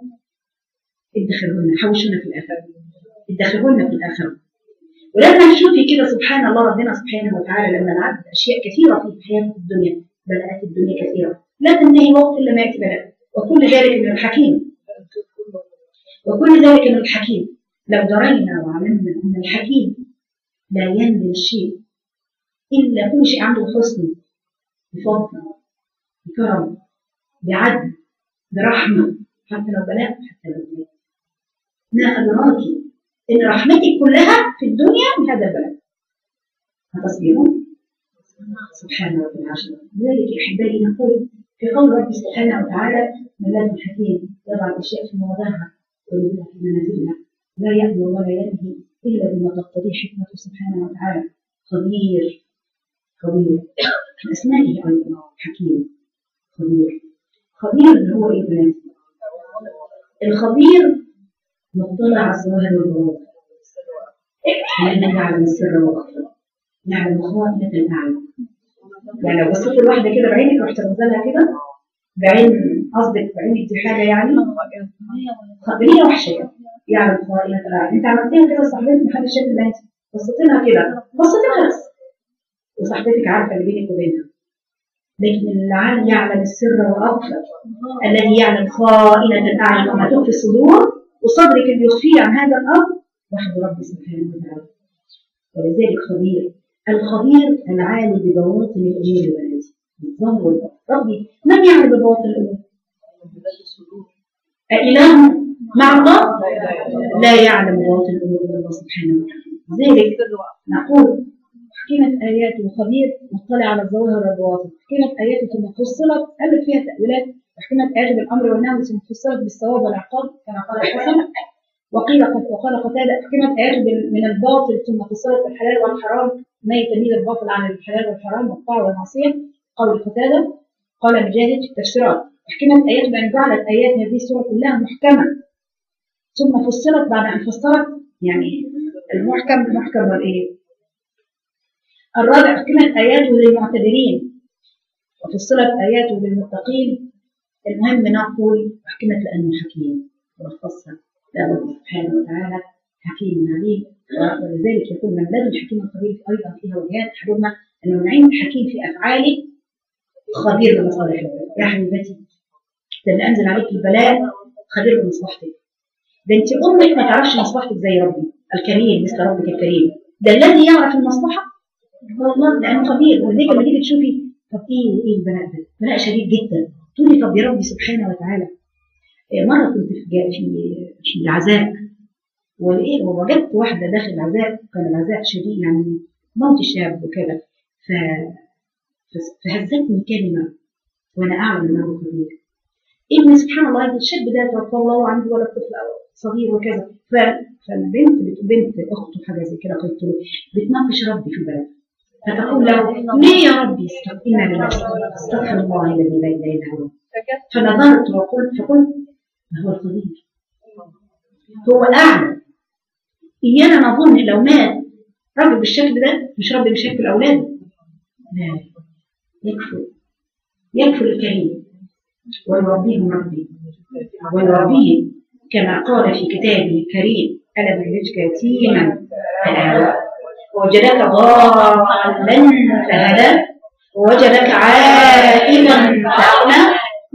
ادخرهن حوشنا في الآخرة ادخرهن في الآخرة ولما تشوفي كده سبحان الله ربنا سبحانه وتعالى لما العبد أشياء كثيرة في حياة الدنيا بلاءات الدنيا كثيرة لا تنتهي وقت إلا ما يأتي بلاء وكل ذلك من الحكيم وكل ذلك من الحكيم لو درينا وعلمنا أن الحكيم لا ينزل شيء إلا كل شيء عنده حسن بفضل بكرم بعدل برحمة حتى لو بلاء حتى لو بلاء ما أدراك إن رحمتك كلها في الدنيا بهذا البلاء هتصبرون سبحانه وتعالى لذلك أحبائي نقول في قول رب سبحانه وتعالى من لدن حكيم يضع الأشياء في مواضعها وينزلها في منازلها لا يأمر ولا ينهي إلا بما تقتضيه حكمته سبحانه وتعالى خبير خبير من أسمائه أيضا حكيم خبير خبير اللي هو إيه بنات الخبير مطلع على الظواهر والبواطن لأنه يعلم السر وأخفى يعلم خائنة الأعين يعني لو بصيت لواحدة كده بعينك رحت رمزلها كده بعين قصدك بعين اتحادة يعني خبرية وحشة كده يعلم خائنة الأعين أنت عملتيها كده صاحبتك محدش شاف اللي أنت بصيت لها كده بصيت لها بس وصاحبتك عارفة اللي بينك وبينها لكن العالم يعلم السر وأخفى الذي يعلم خائنة الأعين وما تخفي الصدور وصدرك اللي يخفيه عن هذا الأمر وحد ربي سبحانه وتعالى ولذلك خبير الخبير العالم ببواطن الأمور والتي بالظاهر والباطن ربي من يعلم ببواطن الأمور؟ أإله مع الله؟ لا يعلم بواطن الأمور إلا الله سبحانه وتعالى لذلك نقول حكمت آياته خبير مطلع على الظواهر والبواطن حكمت آياته ثم فصلت قالت فيها تأويلات وحكمت آياته بالأمر والنهي ثم فصلت بالثواب والعقاب كما قال الحسن وقيل وقال قتادة حكمت آياته بال- من الباطل ثم فصلت بالحلال والحرام ما يتميز الباطل عن الحلال والحرام والطاعة والمعصية قول قتادة قال مجاهد في التفسيرات حكمت آياته بأن جعلت آيات هذه السورة كلها محكمة ثم فصلت بعد أن فسرت يعني المحكم المحكم والإيه الرابع حكمت آياته للمعتبرين وفصلت آياته للمتقين المهم نقول حكمت لأنه حكيم ونخصها لا رب سبحانه وتعالى حكيم عليم ولذلك يكون من لدن الحكيم الخبير أيضا فيها وجهات أحدهما أنه نعيم الحكيم في أفعاله خبير بمصالح العباد يا حبيبتي ده اللي أنزل عليك البلاء خبير بمصلحتك ده أنت أمك ما تعرفش مصلحتك زي ربي الكريم مثل ربك الكريم ده الذي يعرف المصلحة هو الله لأنه خبير ولذلك لما تيجي تشوفي طب إيه إيه البلاء ده؟ بلاء شديد جدا تقولي طب يا ربي سبحانه وتعالى إيه، مرة كنت في جا- في في العزاء وايه ووجدت واحده داخل العزاء كان العزاء شديد يعني موت شاب وكده ف ف- فهزتني كلمه وانا اعلم انه خبير ان سبحان الله هذا الشاب ده توفى الله وعنده ولد طفل صغير وكذا ف... فالبنت بت- بنت اخته حاجه زي كده قلت له بتناقش ربي في البلد فتقول له ليه يا ربي استغفر لله استغفر الله الذي لا اله الا هو فنظرت وقلت فقلت ما هو الخبير هو أعلم إيانا نظن لو مات رب بالشكل ده مش رب بشكل أولاده لا يكفر يكفل الكريم ويربيهم ربي ويربيهم كما قال في كتابه الكريم ألم يجدك يتيما فآوى ووجدك ضالا فهدى ووجدك عائلا فأغنى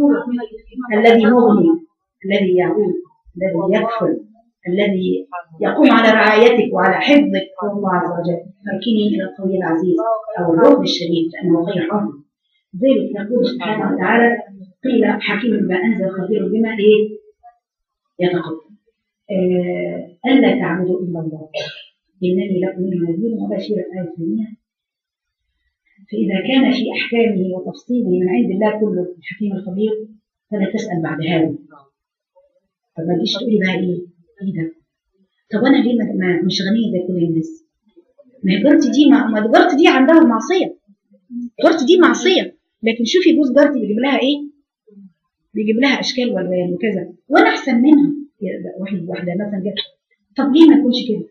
الذي مغني الذي يعود الذي يكفل الذي يقوم على رعايتك وعلى حفظك هو الله عز وجل فاركني الى القوي العزيز او الركن الشديد لانه خير حفظ ذلك يقول سبحانه وتعالى قيل حكيم بما انزل خبير بما ايه يتقبل آه الا تعبدوا الا الله انني لكم منه نذير وبشير الايه الثانيه فاذا كان في احكامه وتفصيله من عند الله كله الحكيم الخبير فلا تسال بعد هذا طب ما تجيش تقولي بقى ايه ايه ده طب انا ليه ما ما- مش غنيه زي كل الناس ما هي جارتي دي ما ما جارتي دي عندها معصيه جارتي دي معصيه لكن شوفي جوز جارتي بيجيب لها ايه بيجيب لها اشكال والوان وكذا وانا احسن منها يا ده واحد واحده مثلا جت طب ليه ما يكونش كده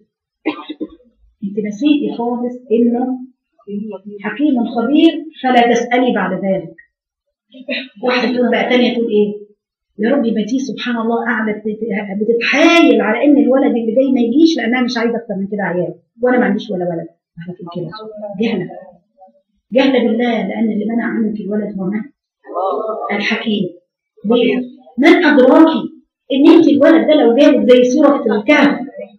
انت نسيتي خالص انه حكيم خبير فلا تسالي بعد ذلك واحده تقول بقى تانية تقول ايه يا ربي بتي سبحان الله قاعده بت- بتتحايل على ان الولد اللي جاي ما يجيش لانها مش عايزه اكتر من كده عيال وانا ما عنديش ولا ولد احنا في كده جهله جهله بالله لان اللي منع عنك الولد هو من الحكيم ليه؟ من ادراكي ان انت الولد ده لو جالك زي سوره الكهف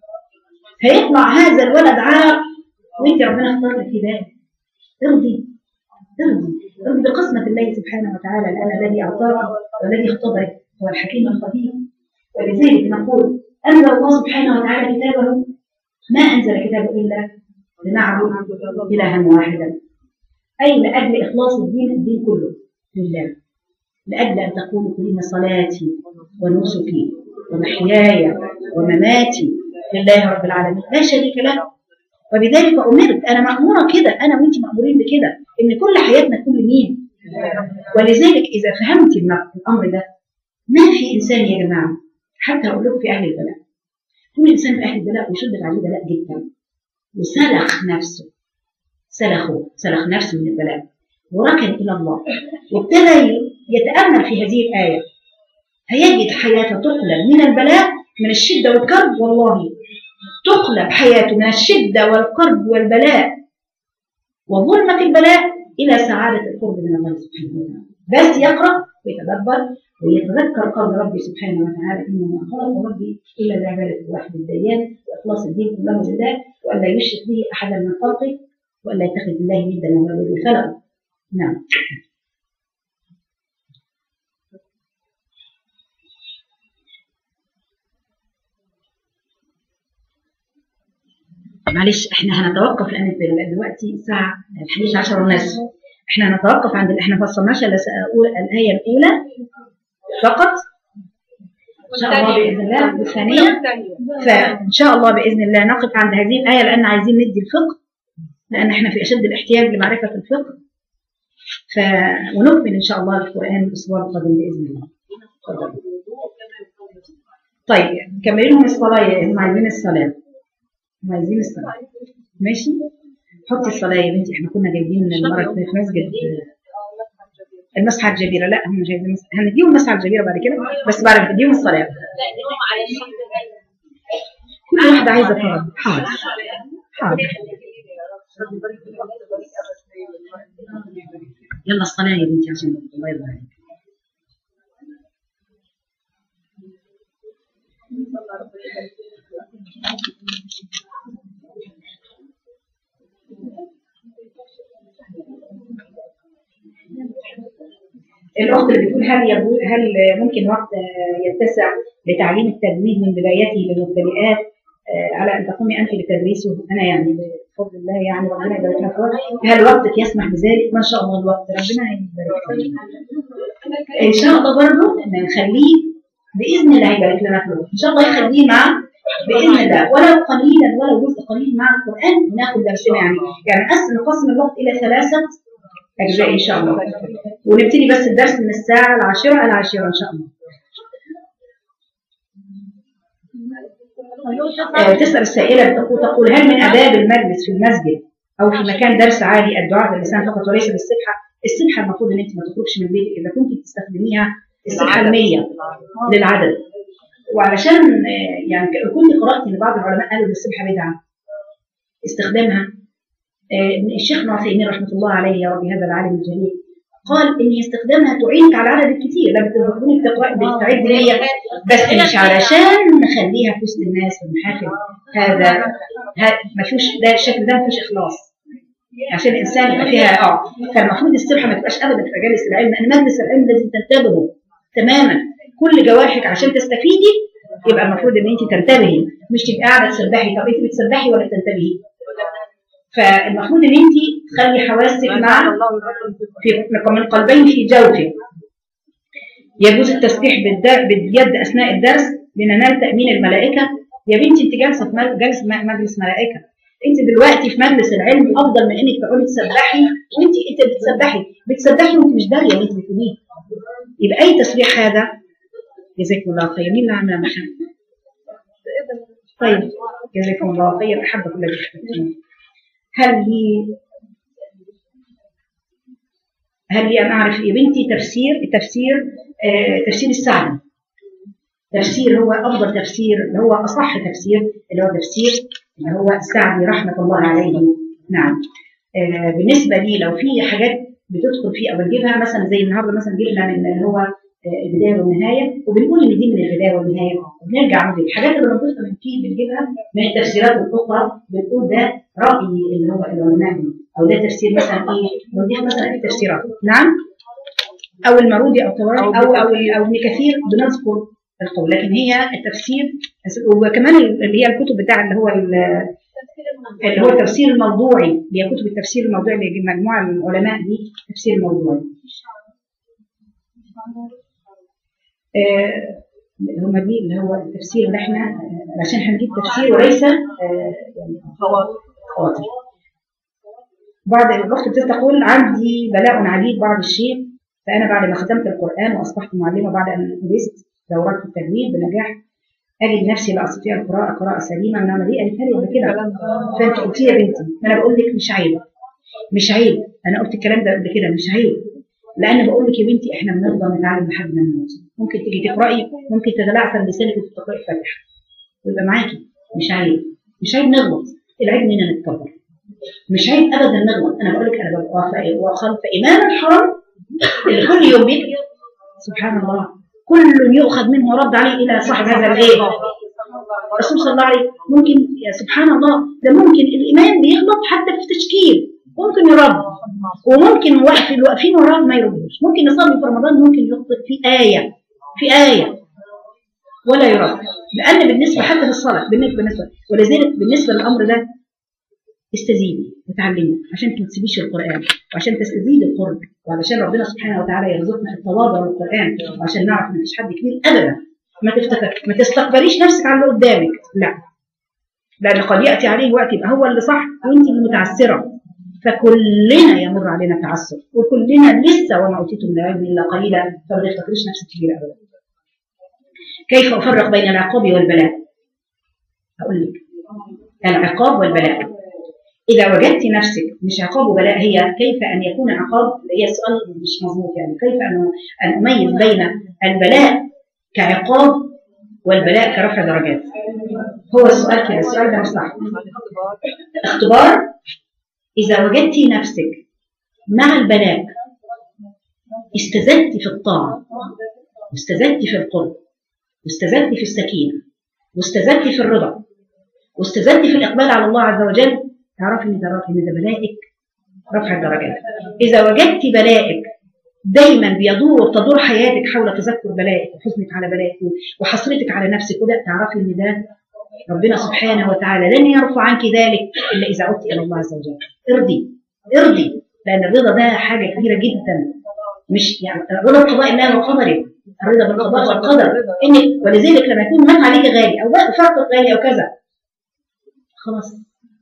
هيطلع هذا الولد عاق وانت ربنا اختار لك هدايه ارضي ارضي ارضي بقسمه الله سبحانه وتعالى لان الذي اعطاك والذي اختبرك هو الحكيم الخبير ولذلك نقول انزل الله سبحانه وتعالى كتابه ما انزل كتابه الا لنعبد الها واحدا اي لاجل اخلاص الدين الدين كله لله لاجل ان تقولوا قل ان صلاتي ونسكي ومحياي ومماتي لله رب العالمين لا شريك له وبذلك امرت انا ماموره كده انا وانت مامورين بكده ان كل حياتنا كل مين ولذلك اذا فهمت الم- الامر ده ما في انسان يا جماعه حتى اقول لكم في اهل البلاء كل انسان في اهل البلاء وشدد عليه بلاء جدا وسلخ نفسه سلخه سلخ نفسه من البلاء وركن الى الله وابتدى يتامل في هذه الايه هيجد حياته تقلب من البلاء من الشده والكرب والله تقلب حياته من الشده والكرب والبلاء وظلمه البلاء الى سعاده القرب من الله سبحانه وتعالى بس يقرا ويتدبر ويتذكر قول ربي سبحانه وتعالى انه ما خلق ربي الا بعباده الواحد الديان واخلاص الدين كله لله والا يشرك به احدا من خلقه والا يتخذ الله ندا وهو الذي خلقه نعم معلش احنا هنتوقف لان في- دلوقتي الساعه 11 ونص احنا هنتوقف عند احنا ما وصلناش الا سأقول الايه الاولى فقط ان شاء الله باذن الله والثانيه فان شاء الله باذن الله نقف عند هذه الايه لان عايزين ندي الفقه لان احنا في اشد الاحتياج لمعرفه الفقه ف ونكمل ان شاء الله القران الاسبوع القادم باذن الله اتفضل. طيب كملي لهم الصلاه يا هم عايزين الصلاه هم عايزين الصلاه ماشي حطي الصلاه يا بنتي احنا كنا جايبين من المره في مسجد المسحه الجبيره لا هم مش عايزين مسحة. هنديهم المسحه الجبيره بعد كده بس بعد نديهم الصلاه لا نقوم على الشيخ كل واحده عايزه فرض حاضر حاضر يلا الصلاه يا بنتي عشان الله يرضى عليك الأخت اللي بتقول هل يجوز هل ممكن وقت يتسع لتعليم التجويد من بدايته للمبتدئات آه، على أن تقومي أنت بتدريسه أنا يعني بفضل الله يعني ربنا يبارك لك فيك. هل وقتك يسمح بذلك؟ ما شاء الله الوقت ربنا يبارك لك. إن شاء الله برضه نخليه بإذن الله يبارك لنا فيه إن شاء الله يخليه مع بإذن الله ولو قليلا ولو جزء قليل مع القرآن ناخد درسنا يعني يعني نقسم نقسم الوقت إلى ثلاثة أجزاء إن شاء الله ونبتدي بس الدرس من الساعة العاشرة العاشرة إن شاء الله آه، تسأل السائلة بتقول تقول هل من آداب المجلس في المسجد أو في مكان درس عادي الدعاء باللسان فقط وليس بالسبحة السبحه المفروض ان انت ما تخرجش من بيتك اذا كنت بتستخدميها السبحه المية للعدد وعلشان آه، يعني كنت قرات ان بعض العلماء قالوا ان السبحه بدعه استخدامها آه، الشيخ ابن عثيمين رحمه الله عليه يا رب هذا العالم الجليل قال ان استخدامها تعينك على العدد الكثير لما تكوني بتقرأ بتعد هي بس مش علشان نخليها في وسط الناس والمحافل هذا هذا ما فيهوش ده الشكل ده ما فيهوش اخلاص عشان الانسان يبقى فيها اه فالمفروض السبحه ما تبقاش ابدا في مجالس العلم لان مجلس العلم لازم تنتبهوا تماما كل جوارحك عشان تستفيدي يبقى المفروض ان انت تنتبهي مش تبقى قاعده تسبحي طب انت بتسبحي ولا بتنتبهي فالمفروض ان انت تخلي حواسك مع في من قلبين في جوفك يجوز التسبيح بالد- باليد اثناء الدرس لننال تامين الملائكه يا بنتي انت جالسه في مج- جالسه م- مجلس ملائكه انت دلوقتي في مجلس العلم افضل من انك تقعدي تسبحي وانت انت بتسبحي بتسبحي وانت مش داريه اللي انت بتقوليه يبقى اي تسبيح هذا جزاكم الله خير مين اللي عمل محمد طيب جزاكم الله خير احبكم الذي احببتموه هل لي هل لي ان اعرف يا بنتي تفسير التفسير آه تفسير السعدي تفسير هو افضل تفسير اللي هو اصح تفسير اللي هو تفسير اللي هو السعدي رحمه الله عليه نعم آه بالنسبه لي لو في حاجات بتدخل فيه او بنجيبها مثلا زي النهارده مثلا جبنا من اللي هو آه، البدايه والنهايه وبنقول ان دي من البدايه والنهايه وبنرجع نقول الحاجات اللي بنضيفها من فيه بنجيبها من التفسيرات الاخرى بنقول ده راي اللي هو العلماء دي او ده تفسير مثلا ايه بنضيف مثلا ايه تفسيرات نعم او المرودي او الطبراني او او او ابن كثير بنذكر القول لكن هي التفسير وكمان اللي هي الكتب بتاع اللي هو ال- اللي هو التفسير الموضوعي اللي هي كتب التفسير الموضوعي اللي يجي مجموعه من العلماء دي تفسير موضوعي آه، هما دي اللي هو التفسير اللي احنا آه، عشان هنجيب تفسير وليس آه، يعني خواطر بعض الأخت بتقول عندي بلاء عجيب بعض الشيء فأنا بعد ما ختمت القرآن وأصبحت معلمة بعد أن درست دورات في التجويد بنجاح أجد نفسي لا أستطيع القراءة قراءة سليمة إنما دي قالتها لي قبل كده فأنت قلتي يا بنتي ما أنا بقول لك مش عيب مش عيب أنا قلت الكلام ده قبل كده مش عيب لأن بقول لك يا بنتي إحنا بنفضل نتعلم لحد ما نموت ممكن تيجي تقرأي ممكن تتلعثم لسانك وتقرأي الفاتحة ويبقى معاكي مش عيب مش عيب نغلط العيب إننا نتكبر مش عيب ابدا نغلط انا بقول لك انا ببقى وخلف امام الحرم اللي كل يوم بيكتب سبحان الله كل يؤخذ منه رد عليه الى صاحب هذا الايه الرسول صلى الله عليه ممكن يا سبحان الله ده ممكن الامام بيغلط حتى في التشكيل ممكن يرد وممكن واقف اللي واقفين وراه ما يردوش ممكن يصلي في رمضان ممكن يخطئ في ايه في ايه ولا يرد لان بالنسبه حتى في الصلاه بالنسبه بالنسبه ولذلك بالنسبه للامر ده استزيدي وتعلمي عشان ما تسيبيش القرآن وعشان تستزيدي القرب وعلشان ربنا سبحانه وتعالى يرزقنا التواضع والقرآن وعشان نعرف ان مفيش حد كبير ابدا ما تفتكر ما تستكبريش نفسك على اللي قدامك لا لان قد ياتي عليه وقت يبقى هو اللي صح وانت اللي متعسره فكلنا يمر علينا تعسر وكلنا لسه وما اوتيتم من العلم الا قليلا فما تفتكريش نفسك كبيره ابدا كيف افرق بين العقاب والبلاء اقول لك العقاب والبلاء إذا وجدت نفسك مش عقاب وبلاء هي كيف أن يكون عقاب هي سؤال مش مظبوط يعني كيف أن أن أميز بين البلاء كعقاب والبلاء كرفع درجات هو السؤال كده السؤال ده مش صح اختبار إذا وجدت نفسك مع البلاء استزدت في الطاعة واستزدت في القرب واستزدت في السكينة واستزدت في الرضا واستزدت في الإقبال على الله عز وجل تعرفي ان ده ان ده بلائك رفع الدرجات اذا وجدت بلائك دايما بيدور تدور حياتك حول تذكر بلائك وحزنك على بلائك وحسرتك على نفسك وده تعرفي ان ده ربنا سبحانه وتعالى لن يرفع عنك ذلك الا اذا عدت الى الله عز وجل ارضي ارضي لان الرضا ده حاجه كبيره جدا مش يعني رضا قضاء الله وقدره الرضا بالقضاء والقدر ان ولذلك لما يكون مات عليك غالي او فرق غالي او كذا خلاص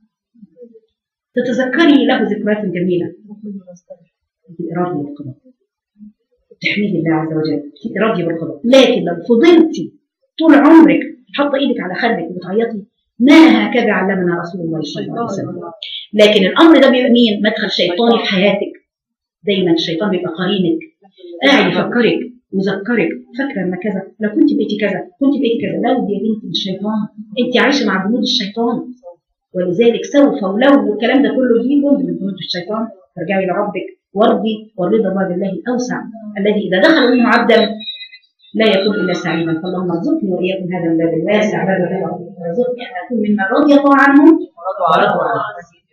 تتذكري له ذكريات جميلة تبقي راضية بالقضاء تحميد الله عز وجل تبقي راضية بالقضاء لكن لو فضلتي طول عمرك حاطة ايدك على خدك وبتعيطي ما هكذا علمنا رسول الله صلى الله عليه وسلم لكن الامر ده بيبقى مين مدخل شيطاني في حياتك دايما الشيطان بيبقى قرينك قاعد يفكرك ويذكرك فاكره لما كذا لو كنت بقيتي كذا كنت بقيتي كذا لا دي يا بنتي الشيطان انت عايشه مع جنود الشيطان ولذلك سوف ولو والكلام ده كله دي جند من جنود الشيطان فارجعي لربك وارضي والرضا باب الله الاوسع الذي اذا دخل منه عبدا لا يكون الا سعيدا فاللهم ارزقني واياكم هذا الباب الواسع باب الرضا ارزقني ان اكون ممن رضي الله عنهم ورضوا عنه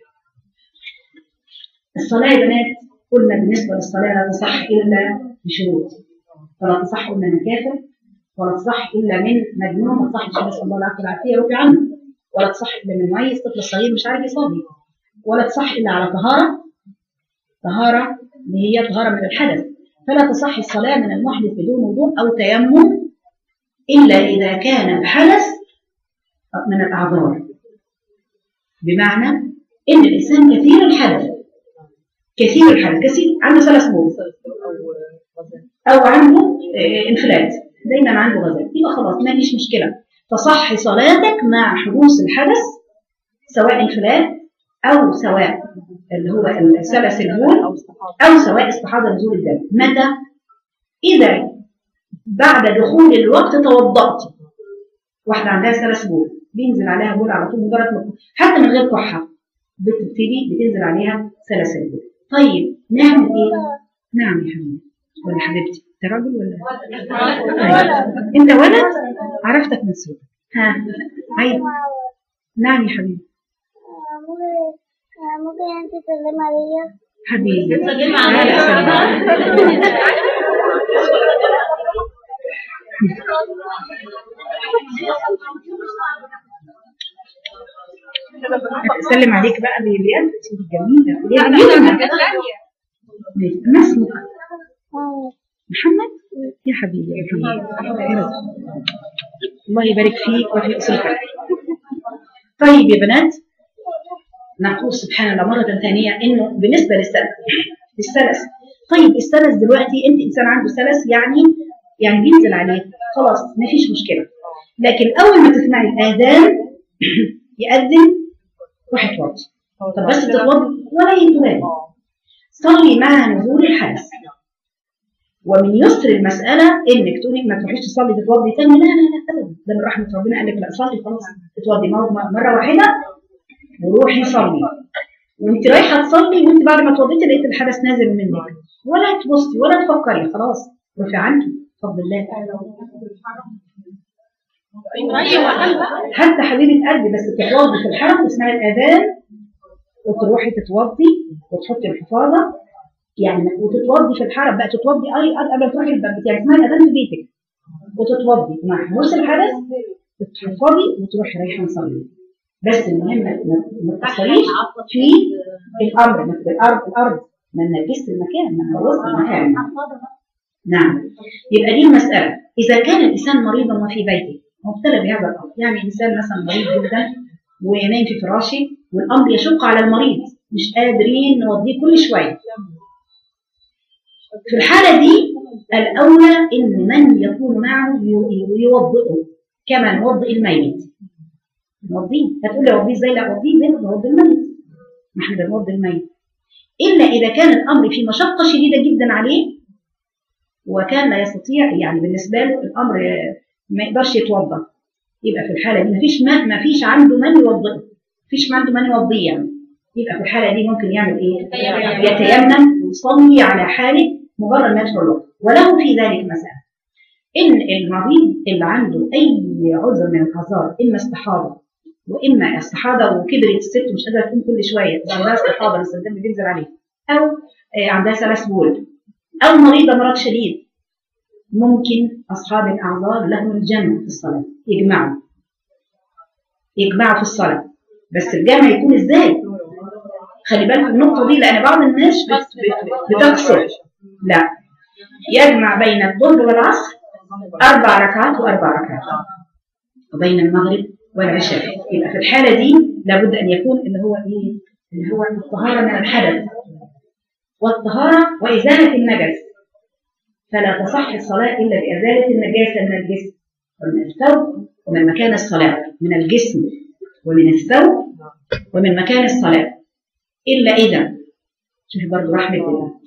الصلاه يا بنات قلنا بالنسبه للصلاه لا تصح الا بشروط فلا تصح الا من كافر ولا تصح الا من مجنون ما تصحش نسال الله العافيه والعافيه رفع عنه ولا تصح الا من مميز طفل صغير مش عارف يصلي ولا تصح الا على طهاره طهاره اللي هي طهاره من الحدث فلا تصح الصلاه من المحدث بدون وضوء او تيمم الا اذا كان الحدث من الاعذار بمعنى ان الانسان كثير الحدث كثير الحدث كثير عنده ثلاث بول او عنده آه، انفلات دايما عنده غازات يبقى خلاص ما فيش مشكله تصح صلاتك مع حدوث الحدث سواء انفلات او سواء اللي هو سلس البول او سواء استحاضه نزول الدم متى اذا بعد دخول الوقت توضأت واحده عندها سلس بول بينزل عليها بول على طول مجرد ما حتى من غير كحه بتبتدي بتنزل عليها سلس البول طيب نعمل ايه؟ نعم يا حبيبي ولا حبيبتي انت راجل ولا طيب. انت ولد عرفتك من صوتك ها عيب نعم يا حبيبي ممكن ممكن انت تسلم عليا حبيبي تسلم تعالى عليا. أسلم. اسلم عليك بقى باليد جميله باليد ماشي. ما اسمك محمد يا حبيبي يا حبيبي يا رب. الله يبارك فيك وفي أسرتك طيب يا بنات نقول سبحان الله مرة ثانية إنه بالنسبة للسلس للسلس طيب السلس دلوقتي أنت إنسان عنده سلس يعني يعني بينزل عليه خلاص ما فيش مشكلة لكن أول ما تسمعي الآذان يأذن روحي توضي طب بس تتوضي ولا يتوالي صلي مع نزول الحدث ومن يسر المسألة إنك تقولي ما تروحيش تصلي تتوضي تاني لا لا لا أبدا ده من رحمة ربنا قال لك لا صلي خلاص تتوضي مرة مرة واحدة وروحي صلي وانت رايحة تصلي وانت بعد ما اتوضيتي لقيت الحدث نازل منك ولا تبصي ولا تفكري خلاص رفع عنك بفضل الله حتى حبيبة قلبي بس تتوضي في الحرم وتسمعي الأذان وتروحي تتوضي وتحطي الحفاظة يعني وتتوضي في الحرم بقى تتوضي اي قبل ما تروحي الباب يعني اسمعي الاذان في بيتك وتتوضي مع حدوث الحدث تتحفظي وتروحي رايحه مصلي بس المهم ما- ما تاثريش في الامر ما في الارض الارض ما نجست المكان ما نبوظت المكان نعم يبقى دي المساله اذا كان الانسان مريضا وفي بيته مبتلى بهذا الامر يعني انسان مثلا مريض جدا ونايم في فراشه والامر يشق على المريض مش قادرين نوضيه كل شويه في الحالة دي الأولى إن من يكون معه ي- يوضئه كما نوضئ الميت نوضيه هتقول لي وضيه ازاي لا وضيه زي ما بنوضي الميت ما احنا بنوضي الميت إلا إذا كان الأمر في مشقة شديدة جدا عليه وكان لا يستطيع يعني بالنسبة له الأمر آه، ما يقدرش يتوضأ يبقى في الحالة دي مفيش ما مفيش عنده من يوضئه مفيش عنده من يوضيه يعني يبقى في الحالة دي ممكن يعمل إيه؟ يتيمم ويصلي على حاله مجرد ما يدخل الوقت وله في ذلك مسألة إن المريض اللي عنده أي عذر من الأعذار إما استحاضة وإما استحاضة وكبرت الست مش قادرة تقوم كل شوية بس عندها استحاضة بس الدم بينزل عليها أو آه، عندها سلس بول أو مريضة مرض شديد ممكن أصحاب الأعذار لهم الجمع في الصلاة يجمعوا يجمعوا في الصلاة بس الجمع يكون إزاي؟ خلي بالك من النقطة دي لأن بعض الناس بت- بت- بتقصر لا يجمع بين الظهر والعصر أربع ركعات وأربع ركعات وبين المغرب والعشاء يبقى في الحالة دي لابد أن يكون اللي هو إيه؟ اللي هو الطهارة من الحدث والطهارة وإزالة النجس فلا تصح الصلاة إلا بإزالة النجاسة من الجسم ومن الثوب ومن مكان الصلاة من الجسم ومن الثوب ومن مكان الصلاة إلا إذا شوف برضه رحمة الله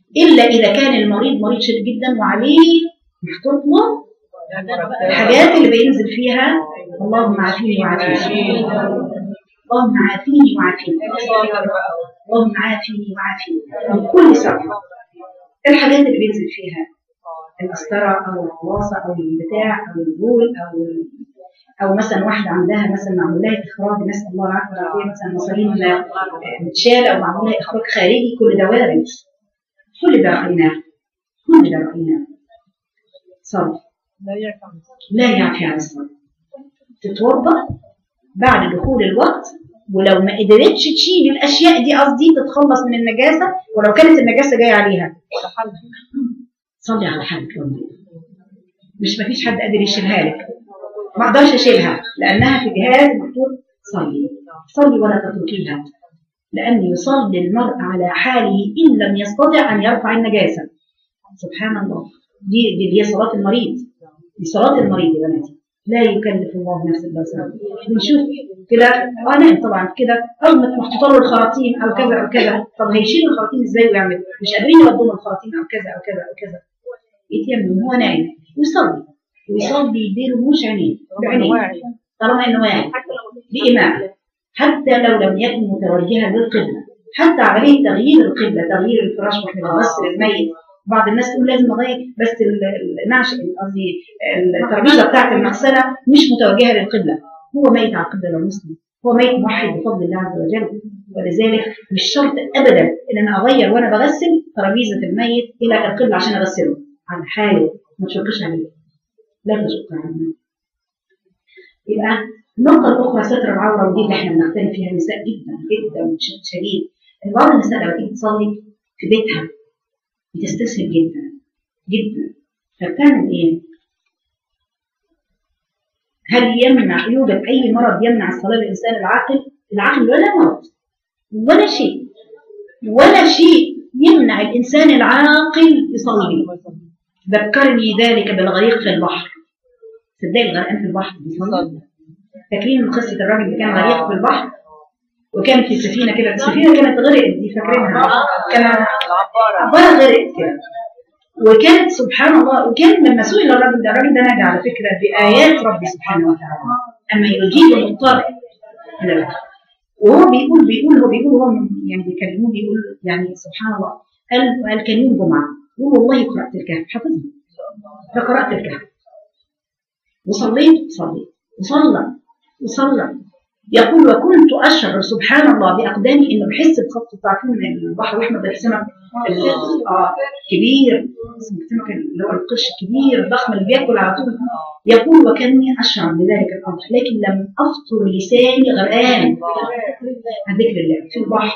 الا اذا كان المريض مريض شديد جدا وعليه محطوط له الحاجات اللي بينزل فيها اللهم عافيني وعافيني اللهم عافيني وعافيني اللهم عافيني وعافيني من كل سبب الحاجات اللي بينزل فيها القسطرة أو الخلاصة أو البتاع أو البول أو أو مثلا واحدة عندها مثلا معمول لها إخراج نسأل الله العافية والعافية مثلا مصارين متشال أو معمول لها إخراج خارجي كل ده وارد كل ده رأيناه كل ده رأيناه صرف لا يعفى لا يعفي عن الصلاة تتوضأ بعد دخول الوقت ولو ما قدرتش تشيل الاشياء دي قصدي تتخلص من النجاسه ولو كانت النجاسه جايه عليها ولا حل صلي على حالك يا أمي. مش ما فيش حد قادر يشيلها لك ما اقدرش اشيلها لانها في جهاز محطوط صلي صلي ولا تتركيها لان يصلي المرء على حاله ان لم يستطع ان يرفع النجاسه سبحان الله دي دي, دي صلاه المريض دي صلاه المريض يا بناتي لا يكلف الله نفسا الا وسعها بنشوف كده اه نعم طبعا كده او محطوط له الخراطيم او كذا او كذا طب هيشيل الخراطيم ازاي ويعمل مش قادرين يوضوا الخراطيم او كذا او كذا او كذا يتيمم هو نايم ويصلي ويصلي برموش عينيه بعينيه واعي طالما انه واعي بإمام حتى لو لم يكن متوجها للقبلة حتى عملية تغيير القبلة تغيير الفراش واحنا بنغسل الميت بعض الناس تقول لازم اغير بس ال- ال- النعش قصدي الترابيزه بتاعت المغسله مش متوجهه للقبله هو ميت على القبله لو مسلم هو ميت موحد بفضل الله عز وجل ولذلك مش شرط ابدا ان انا اغير وانا بغسل ترابيزه الميت الى القبله عشان اغسله على حاله ما تشقش عليه لا تشق عليه يبقى النقطة الأخرى ستر العورة ودي اللي احنا بنختلف فيها النساء جدا جدا بشكل شديد. بعض النساء لما تيجي تصلي في بيتها بتستسهل جدا جدا فبتعمل ايه؟ هل يمنع يوجد أي مرض يمنع الصلاة للإنسان العاقل؟ العقل ولا مرض ولا شيء ولا شيء يمنع الإنسان العاقل يصلي ذكرني ذلك بالغريق في البحر صدقني الغرقان في البحر بيصلي فاكرين من قصه الراجل اللي كان غريق في البحر وكان في سفينه كده السفينه كانت غرقت دي فاكرينها كان العبارة عباره غرقت كده وكانت سبحان الله وكان لما سئل الراجل ده الراجل ده نجا على فكره بايات ربي سبحانه وتعالى اما يجيب المضطر إلى الوقت. وهو بيقول بيقول هو بيقول هو يعني بيكلموه بيقول يعني سبحان الله قال قال كان يوم جمعه يقول والله قرات الكهف حفظها فقرات الكهف وصليت صليت وصلى وصلى يقول وكنت اشعر سبحان الله باقدامي انه بحس بخط تعرفون ان البحر الاحمر ده السمك ال- اه كبير السمك اللي هو القرش الكبير ضخم اللي بياكل على طول يقول وكاني اشعر بذلك الامر لكن لم افطر لساني غرقان عن ذكر الله في البحر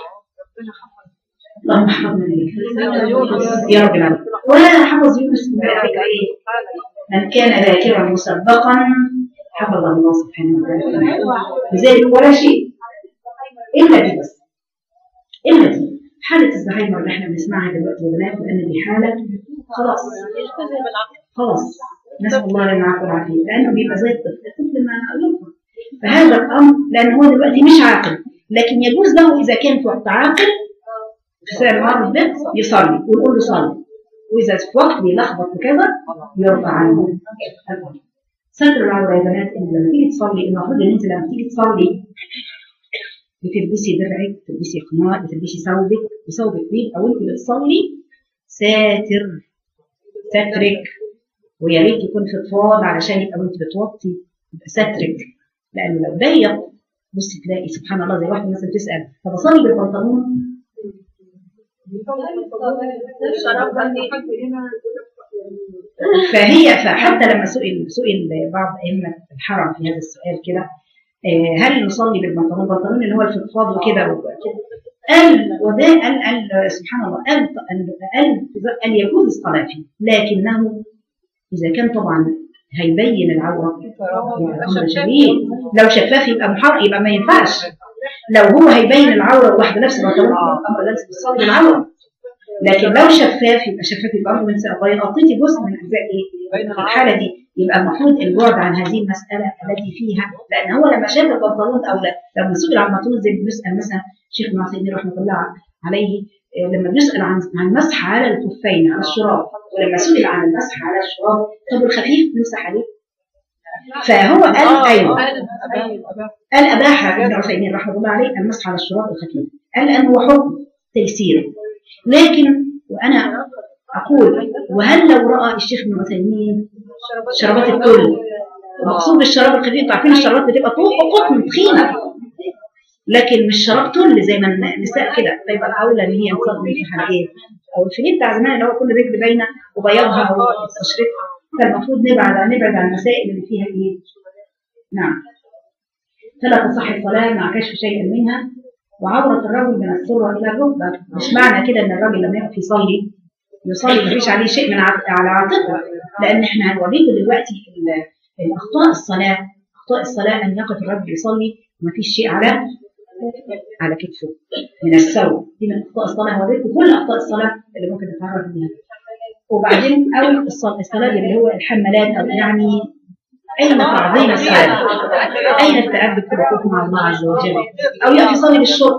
اللهم احفظنا من يا رب العالمين ولا حفظ يونس من ذلك ايه من كان ذاكرا مسبقا حفظ الله سبحانه وتعالى لذلك ولا شيء الا دي بس الا دي حالة الزهايمر اللي احنا بنسمعها دلوقتي يا بنات لان دي حالة خلاص خلاص نسأل الله لنا العفو والعافية لأنه بيبقى زي الطفل الطفل ما ينفع فهذا الأمر لأن هو دلوقتي مش عاقل لكن يجوز له إذا كان في وقت عاقل في سنة المرض ده يصلي ونقول له صلي وإذا في وقت بيلخبط وكذا يرفع عنه الأمر. ستر العورة يا بنات إن لما تيجي تصلي المفروض إن أنت لما تيجي تصلي بتلبسي درعك بتلبسي قناع بتلبسي ثوبك وثوبك بيه أو أنت بتصلي ساتر سترك ويا ريت يكون فضفاض علشان يبقى وانت بتوطي يبقى سترك لانه لو ضيق بص تلاقي سبحان الله زي واحده مثلا تسال طب اصلي بالبنطلون فهي فحتى لما سئل سئل بعض ائمه الحرم في هذا السؤال كده آه، هل نصلي بالبنطلون البنطلون اللي هو الفضفاض وكده وكده قال وده قال قال سبحان الله قال قال قال, قال يجوز الصلاه فيه لكنه اذا كان طبعا هيبين العوره يبقى امر شديد لو شفاف يبقى محرم يبقى ما ينفعش لو هو هيبين العوره واحده نفس البنطلون يبقى الامر لازم تصلي بالعوره لكن لو شفاف يبقى شفاف يبقى امر من سبب غطيتي جزء من اجزاء ايه؟ في الحاله دي يبقى المفروض البعد عن هذه المساله التي فيها لان هو لما شاف البنطلون او لا لما سئل عن البنطلون زي بنسال مثلا شيخ معصيني رحمه الله عليه آه، لما بيسأل عن عن المسح على الخفين على الشراب ولما سئل عن المسح على الشراب طب الخفيف نمسح عليه فهو قال ايوه قال اباح ابن عثيمين رحمه الله عليه المسح على الشراب الخفيف قال ان هو حكم تيسير لكن وانا اقول وهل لو راى الشيخ ابن عثيمين شرابات الكل المقصود بالشراب الخفيف عارفين الشرابات بتبقى طوق قطن تخينه لكن مش شراب تل زي ما النساء كده فيبقى الاولى ان هي نصلي في حاجات او الفيليه بتاع زمان اللي هو كل رجل باينه وبياضها او تشريطها فالمفروض نبعد نبعد عن المسائل اللي فيها ايه؟ نعم فلا تصح الصلاه مع كشف شيء منها وعورة الرجل من السرة إلى الركبة مش معنى كده إن الراجل لما يقف يصلي يصلي مفيش عليه شيء من عط- على عاتقه لأن إحنا هنوريكم دلوقتي ال- الأخطاء الصلاة أخطاء الصلاة أن يقف الرجل يصلي ومفيش شيء على على كتفه من السوء دي من أخطاء الصلاة هوريكم كل أخطاء الصلاة اللي ممكن نتعرض ليها وبعدين أو الصلاة, الصلاة اللي هو الحملات أو يعني أين تعظيم الصلاة أين التأدب في الوقوف مع الله عز وجل أو يقف يصلي بالشرط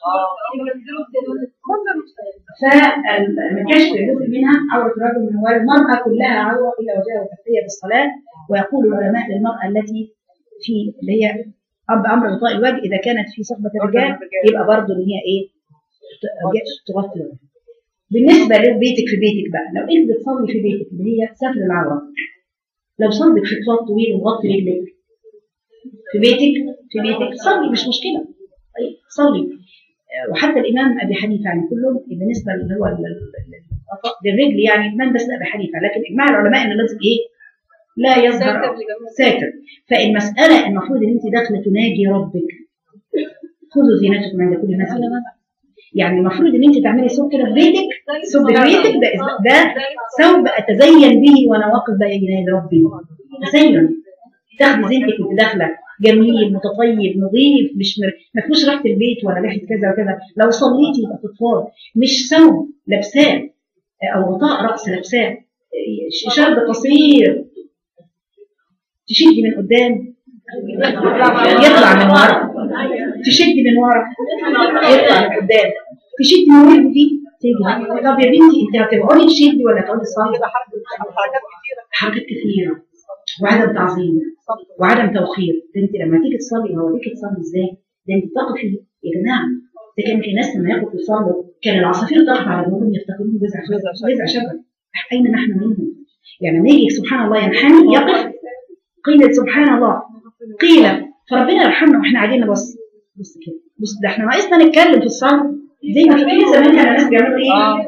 فالكشف جزء منها عورة الرجل من هو المرأة كلها عورة إلى وجهها وكفية بالصلاة ويقول العلماء للمرأة التي في اللي هي أب أمر غطاء الوجه إذا كانت في صحبة الرجال يبقى برضه إن هي إيه ت- تغطي الوجه بالنسبة لبيتك في بيتك بقى لو أنت بتصلي في بيتك اللي هي ستر العورة لو صليت في خطوات طويل ومغطي رجلك في بيتك في بيتك صلي مش مشكلة طيب صلي آه، وحتى الإمام أبي حنيفة يعني كلهم بالنسبة اللي هو ال- ال- ال- الغطاء بالرجل يعني الإمام بس أبي حنيفة لكن إجماع العلماء إن لازم إيه لا يظهر ساتر فالمسألة المفروض إن أنت داخلة تناجي ربك خذوا زينتكم عند كل مسجد يعني المفروض ان انت تعملي صوت كده في بيتك صوت في بيتك ده ده ثوب اتزين به وانا واقف بين يدي ربي تزين تاخدي زينتك وانت داخله جميل متطيب نظيف مش مر... ما فيهوش ريحه البيت ولا ريحه كذا وكذا لو صليتي يبقى فضفاض مش ثوب لابساه او غطاء راس لابساه ش- شرب قصير تشدي من قدام يطلع من ورا تشدي من ورا يطلع من قدام تشدي من ورا دي تيجي طب يا بنتي انت هتقعدي تشدي ولا تقعدي تصلي حركات كثيره وعدم تعظيم وعدم توقير ده انت لما تيجي تصلي هوريكي تصلي ازاي ده انت تقفي يا جماعه ده كان في ناس لما يقفوا يصلوا كان العصافير تقف على دماغهم يفتكرون جذع جذع شجر اين نحن منهم يعني لما يجي سبحان الله ينحني يقف قيل سبحان الله قيل فربنا يرحمنا واحنا قاعدين نبص بص كده بص ده احنا ناقصنا نتكلم في الصلاه زي ما فاكرين زمان كان الناس بيعملوا ايه؟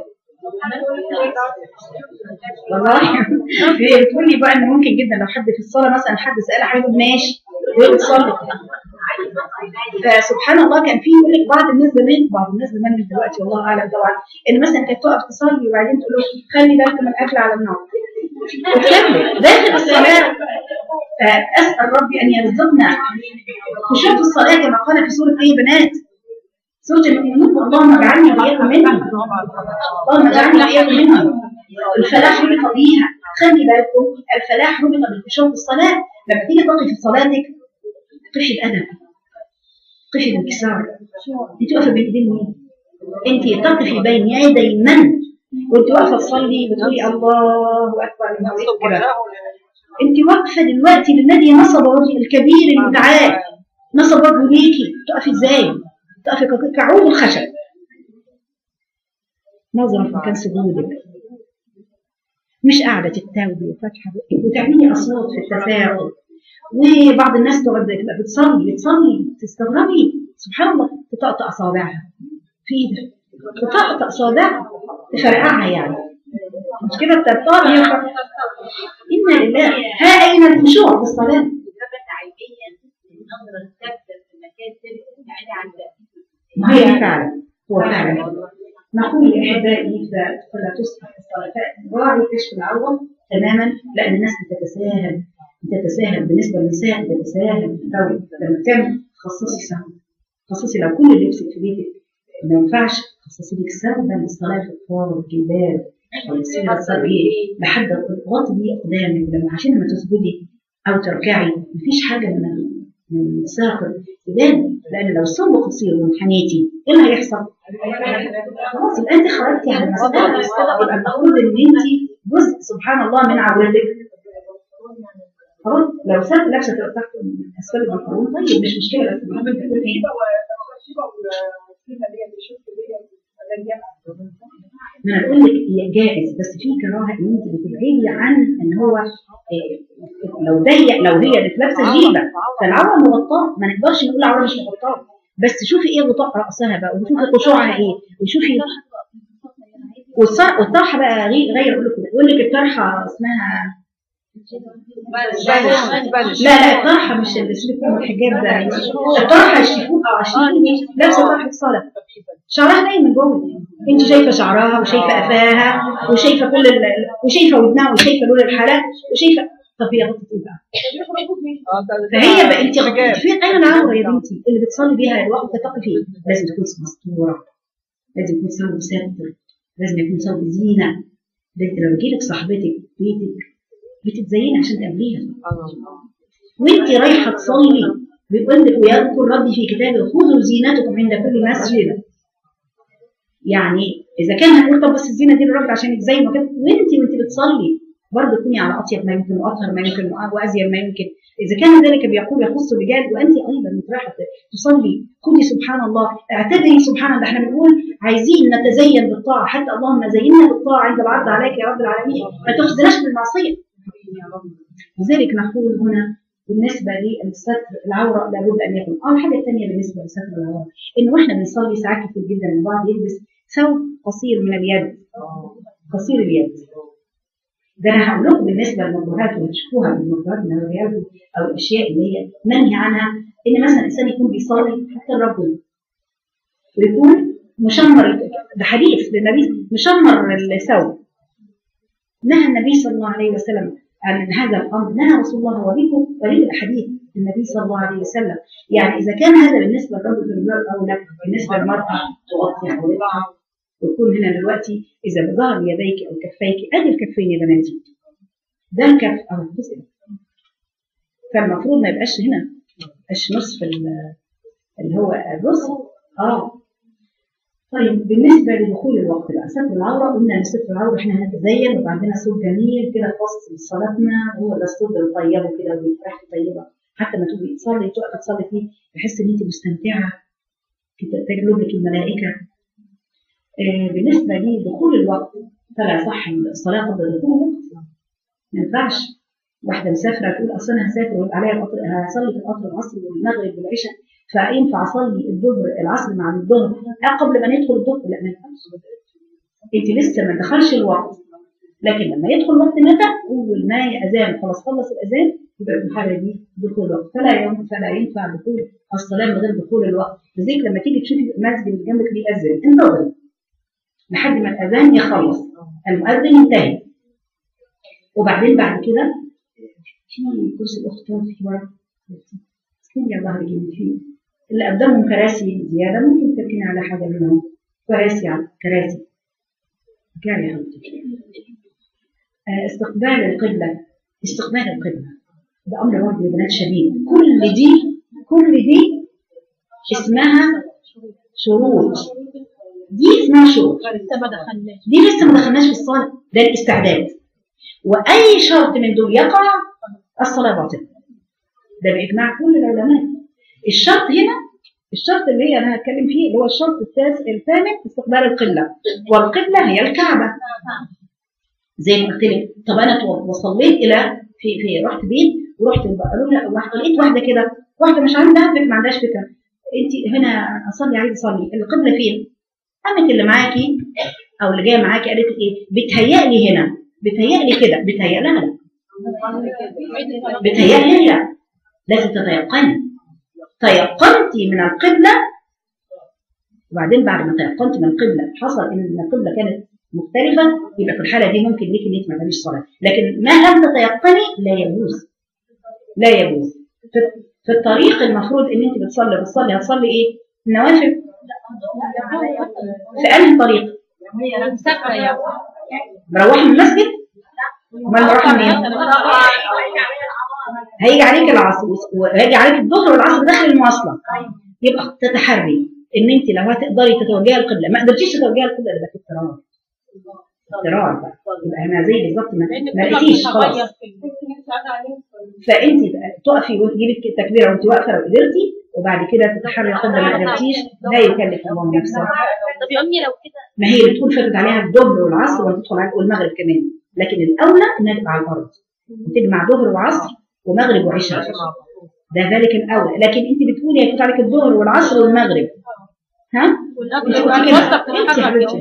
والله هي بتقول لي بقى ان ممكن جدا لو حد في الصلاه مثلا حد سالها حاجه ماشي وهي بتصلي فسبحان الله كان في يقول لك بعض الناس زمان بعض الناس زمان مش دلوقتي والله اعلم طبعا ان مثلا كانت تقف تصلي وبعدين تقول له خلي بالك من الاكل على النار وتكمل داخل الصلاه فاسال ربي ان يرزقنا خشوع في الصلاه كما قال في سوره اي بنات سوره المؤمنون اللهم اجعلني واياكم منهم اللهم اجعلني واياكم منهم الفلاح ربط بيها خلي بالكم الفلاح ربط بالخشوع في الصلاه لما تيجي تقفي في صلاتك قفي الادب قفي الانكسار انت واقفه بين ايدين مين؟ انت تقفي بين يدي من؟ وانت واقفه تصلي بتقولي الله اكبر لما كده انت واقفه دلوقتي للذي نصب وجه الكبير المتعال نصب وجهه ليكي تقفي ازاي؟ تقفي ك- كعود الخشب نظرة في مكان سجودك مش قاعدة تتاوبي وفاتحة بقك وتعملي أصوات في التفاعل وبعض الناس تقعد تبقى بتصلي بتصلي تستغربي سبحان الله تطقطق أصابعها في ايدها تطقطق أصابعها تفرقعها يعني مش كده التطار هي إنا لله ها أين الخشوع في الصلاة ثبت علميا النظرة الثابتة في المكان ثابت يعني عن ما هي فعلا هو فعلا نقول لأحبائي ف- فلا تصبح الصلاة راعي كشف العورة تماما لأن الناس بتتساهل بتتساهل بالنسبة للنساء بتتساهل أو لما تعمل خصصي سهم خصصي لو كل لبسك في بيتك ما ينفعش خصصي لك سهم بين الصلاة في الطوال والجلباب والسيرة الصغير لحد غطي بيه أقدامك لما عشان لما تسجدي أو تركعي مفيش حاجة من ال- من الساقط تبان لان لو الصوم قصير وانحنيتي ايه اللي هيحصل؟ خلاص يبقى انت خرجتي على المسألة يبقى المفروض ان انت جزء سبحان الله من عورتك خلاص لو سابت لابسه تبقى تحت اسفل البنطلون طيب مش مشكله بس المهم تكون ايه ما انا بقول لك هي جائز بس في كراهه ان انت بتبعدي عن ان هو إيه، لو ضيق لو هي اللي لابسه جيبه فالعوره مغطاه ما نقدرش نقول العوره مش مغطاه بس شوفي ايه غطاء راسها بقى وشوفي خشوعها ايه وشوفي والص- والطرحه بقى غير غير اقول لك يقول لك الطرحه اسمها لا لا الطرحه مش اللي شوفي الحجاب ده الطرحه الشيفون اه الشيفون لابسه طرحه صلاه شعرها باين من جوه انت شايفه شعرها وشايفه قفاها وشايفه كل ال... وشايفه ودنها وشايفه لون الحلق وشايفه طب هي غطت ايه بقى؟ فهي بقى انت غطيتي فين اين العوره يا بنتي اللي بتصلي بيها الوقت تقي فيه لازم تكون مستوره لازم يكون ثوب ستر لازم يكون ثوب زينه ده انت لو جيلك صاحبتك بيتك بتتزيني عشان تقابليها وانت رايحه تصلي بيقول لك ويذكر ربي في كتابه خذوا زينتكم عند كل مسجد يعني اذا كان هنقول طب بس الزينه دي للرب عشان يتزين وكده وانت وانت بتصلي برضه تكوني على اطيب ما يمكن واطهر ما يمكن وازين ما يمكن اذا كان ذلك بيقول يخص الرجال وانت ايضا انت رايحه تصلي خذي سبحان الله اعتبري سبحان الله احنا بنقول عايزين نتزين بالطاعه حتى اللهم زينا بالطاعه عند العرض عليك يا رب العالمين ما تخزناش بالمعصيه لذلك نقول هنا بالنسبه للستر العوره لابد ان يكون اه الحاجه الثانيه بالنسبه لستر العوره انه واحنا بنصلي ساعات كتير جدا البعض يلبس ثوب قصير من اليد قصير اليد ده انا هقول لكم بالنسبه للمكروهات اللي بتشوفوها من المكروهات من الرياض او الاشياء اللي هي منهي عنها ان مثلا الانسان يكون بيصلي حتى الرجل ويكون مشمر ده حديث للنبي مشمر الثوب نهى النبي صلى الله عليه وسلم عن هذا الامر نهى رسول الله وبكم وليه الاحاديث النبي صلى الله عليه وسلم يعني اذا كان هذا بالنسبه للرجل المرأة او لا بالنسبه للمراه تغطي عورتها ويكون هنا دلوقتي اذا بظهر يديك او كفيك ادي الكفين يا بناتي ده الكف او الجزء فالمفروض ما يبقاش هنا ما يبقاش نصف ال- اللي هو الرسل اه طيب بالنسبه لدخول الوقت بقى ستر العوره قلنا ان ستر العوره احنا هنتزين ويبقى عندنا صوت جميل كده خاص بصلاتنا وهو ده الصوت اللي طيبه كده وريحته طيبه حتى ما تبقي تصلي تقف تصلي فيه تحس ان انت مستمتعه كده تجلب لك الملائكه آه، بالنسبه لدخول الوقت فلا صح الصلاه قبل دخول الوقت ما ينفعش واحده مسافره تقول اصل انا هسافر ويبقى عليا القطر هصلي في القطر العصر والمغرب والعشاء فينفع اصلي الظهر العصر مع الظهر آه، قبل ما ندخل الظهر لا ما ينفعش انت لسه ما دخلش الوقت لكن لما يدخل وقت متى اول ما اذان خلاص خلص الاذان يبقى في الحاله دي دخول الوقت فلا ينفع فلا ينفع دخول الصلاه من غير دخول الوقت لذلك لما تيجي تشوفي المسجد اللي جنبك بيأذن انتظري لحد ما الاذان يخلص المؤذن ينتهي وبعدين بعد كده في كرسي الاخت تقعد في ورا مسكين يا ظهر جنب فيه اللي قدامهم كراسي زياده ممكن تركني على حاجه منهم كراسي على كراسي كاري يا حبيبتي آه، استقبال القبله استقبال القبله ده امر برضه يا بنات شديد كل دي كل دي اسمها شروط دي اسمها شروط لسه ما دخلناش دي لسه ما دخلناش في الصلاه ده الاستعداد واي شرط من دول يقع الصلاه باطله ده باجماع كل العلماء الشرط هنا الشرط اللي هي انا هتكلم فيه اللي هو الشرط التاسع الثامن استقبال القبله والقبله هي الكعبه زي ما قلت لك طب انا تو- وصليت الى في في رحت بيت ورحت قالوا لي واحده لقيت واحده كده واحده مش عندها فكره ما عندهاش فكره انت هنا اصلي عايزه اصلي القبله فين؟ قامت اللي معاكي او اللي جايه معاكي قالت ايه؟ بتهيألي هنا بتهيألي كده بتهيألها لا بتهيألي لا لازم تتيقني تيقنتي من القبله وبعدين بعد ما تيقنتي من القبله حصل ان القبله كانت مختلفه يبقى في الحاله دي ممكن ليك ان انت ما تعمليش صلاه لكن ما لم تتيقني لا يجوز لا يجوز في, في الطريق المفروض ان انت بتصلي بتصلي هتصلي ايه؟ النوافل في انهي طريق؟ مسافرة يا مروحه من المسجد؟ امال مروحه منين؟ هيجي عليك العصر وهيجي عليك الظهر والعصر داخل المواصله يبقى تتحري ان انت لو هتقدري تتوجهي القبله ما قدرتيش تتوجهي القبله ده في اضطرار اضطرار بقى يبقى انا زي بالظبط ما ما لقيتيش خلاص فانت بقى تقفي وتجيبي التكبيره وانت واقفه لو قدرتي وبعد كده تتحري القبله ما قدرتيش لا يكلف الله نفسه طب يا امي لو كده ما هي بتكون فاتت عليها الظهر والعصر وتدخل عليها والمغرب كمان لكن الاولى انها تبقى على الارض وتجمع ظهر وعصر ومغرب وعشاء ده ذلك الاولى لكن انت بتقولي هيفوت عليك الظهر والعصر والمغرب ها انت قلتي كده انت يا حبيبتي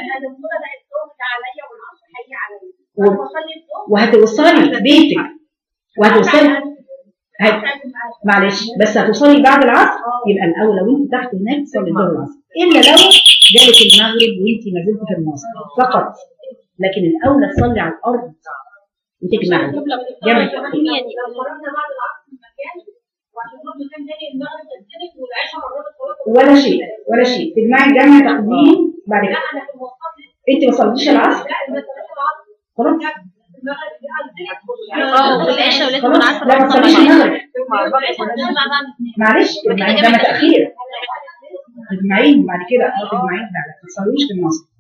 و- وهتوصلي بيتك وهتوصلي هت... معلش بس هتوصلي بعد العصر يبقى الاولى وانت تحت هناك تصلي الظهر والعصر الا لو جالك المغرب وانت ما زلت في المواصله فقط لكن الاولى تصلي على الارض وتجمعي جمع أمي يعني ولا شيء ولا شيء تجمعي جمع تقديم بعد كده انت ما صليتيش العصر خلاص اه والعشاء ولازم خلاص العصر لا ما تصليش المغرب نجمع بقى معلش تجمعي جمع تاخير تجمعين بعد كده اه تجمعين لا لا ما تصليش في المواصله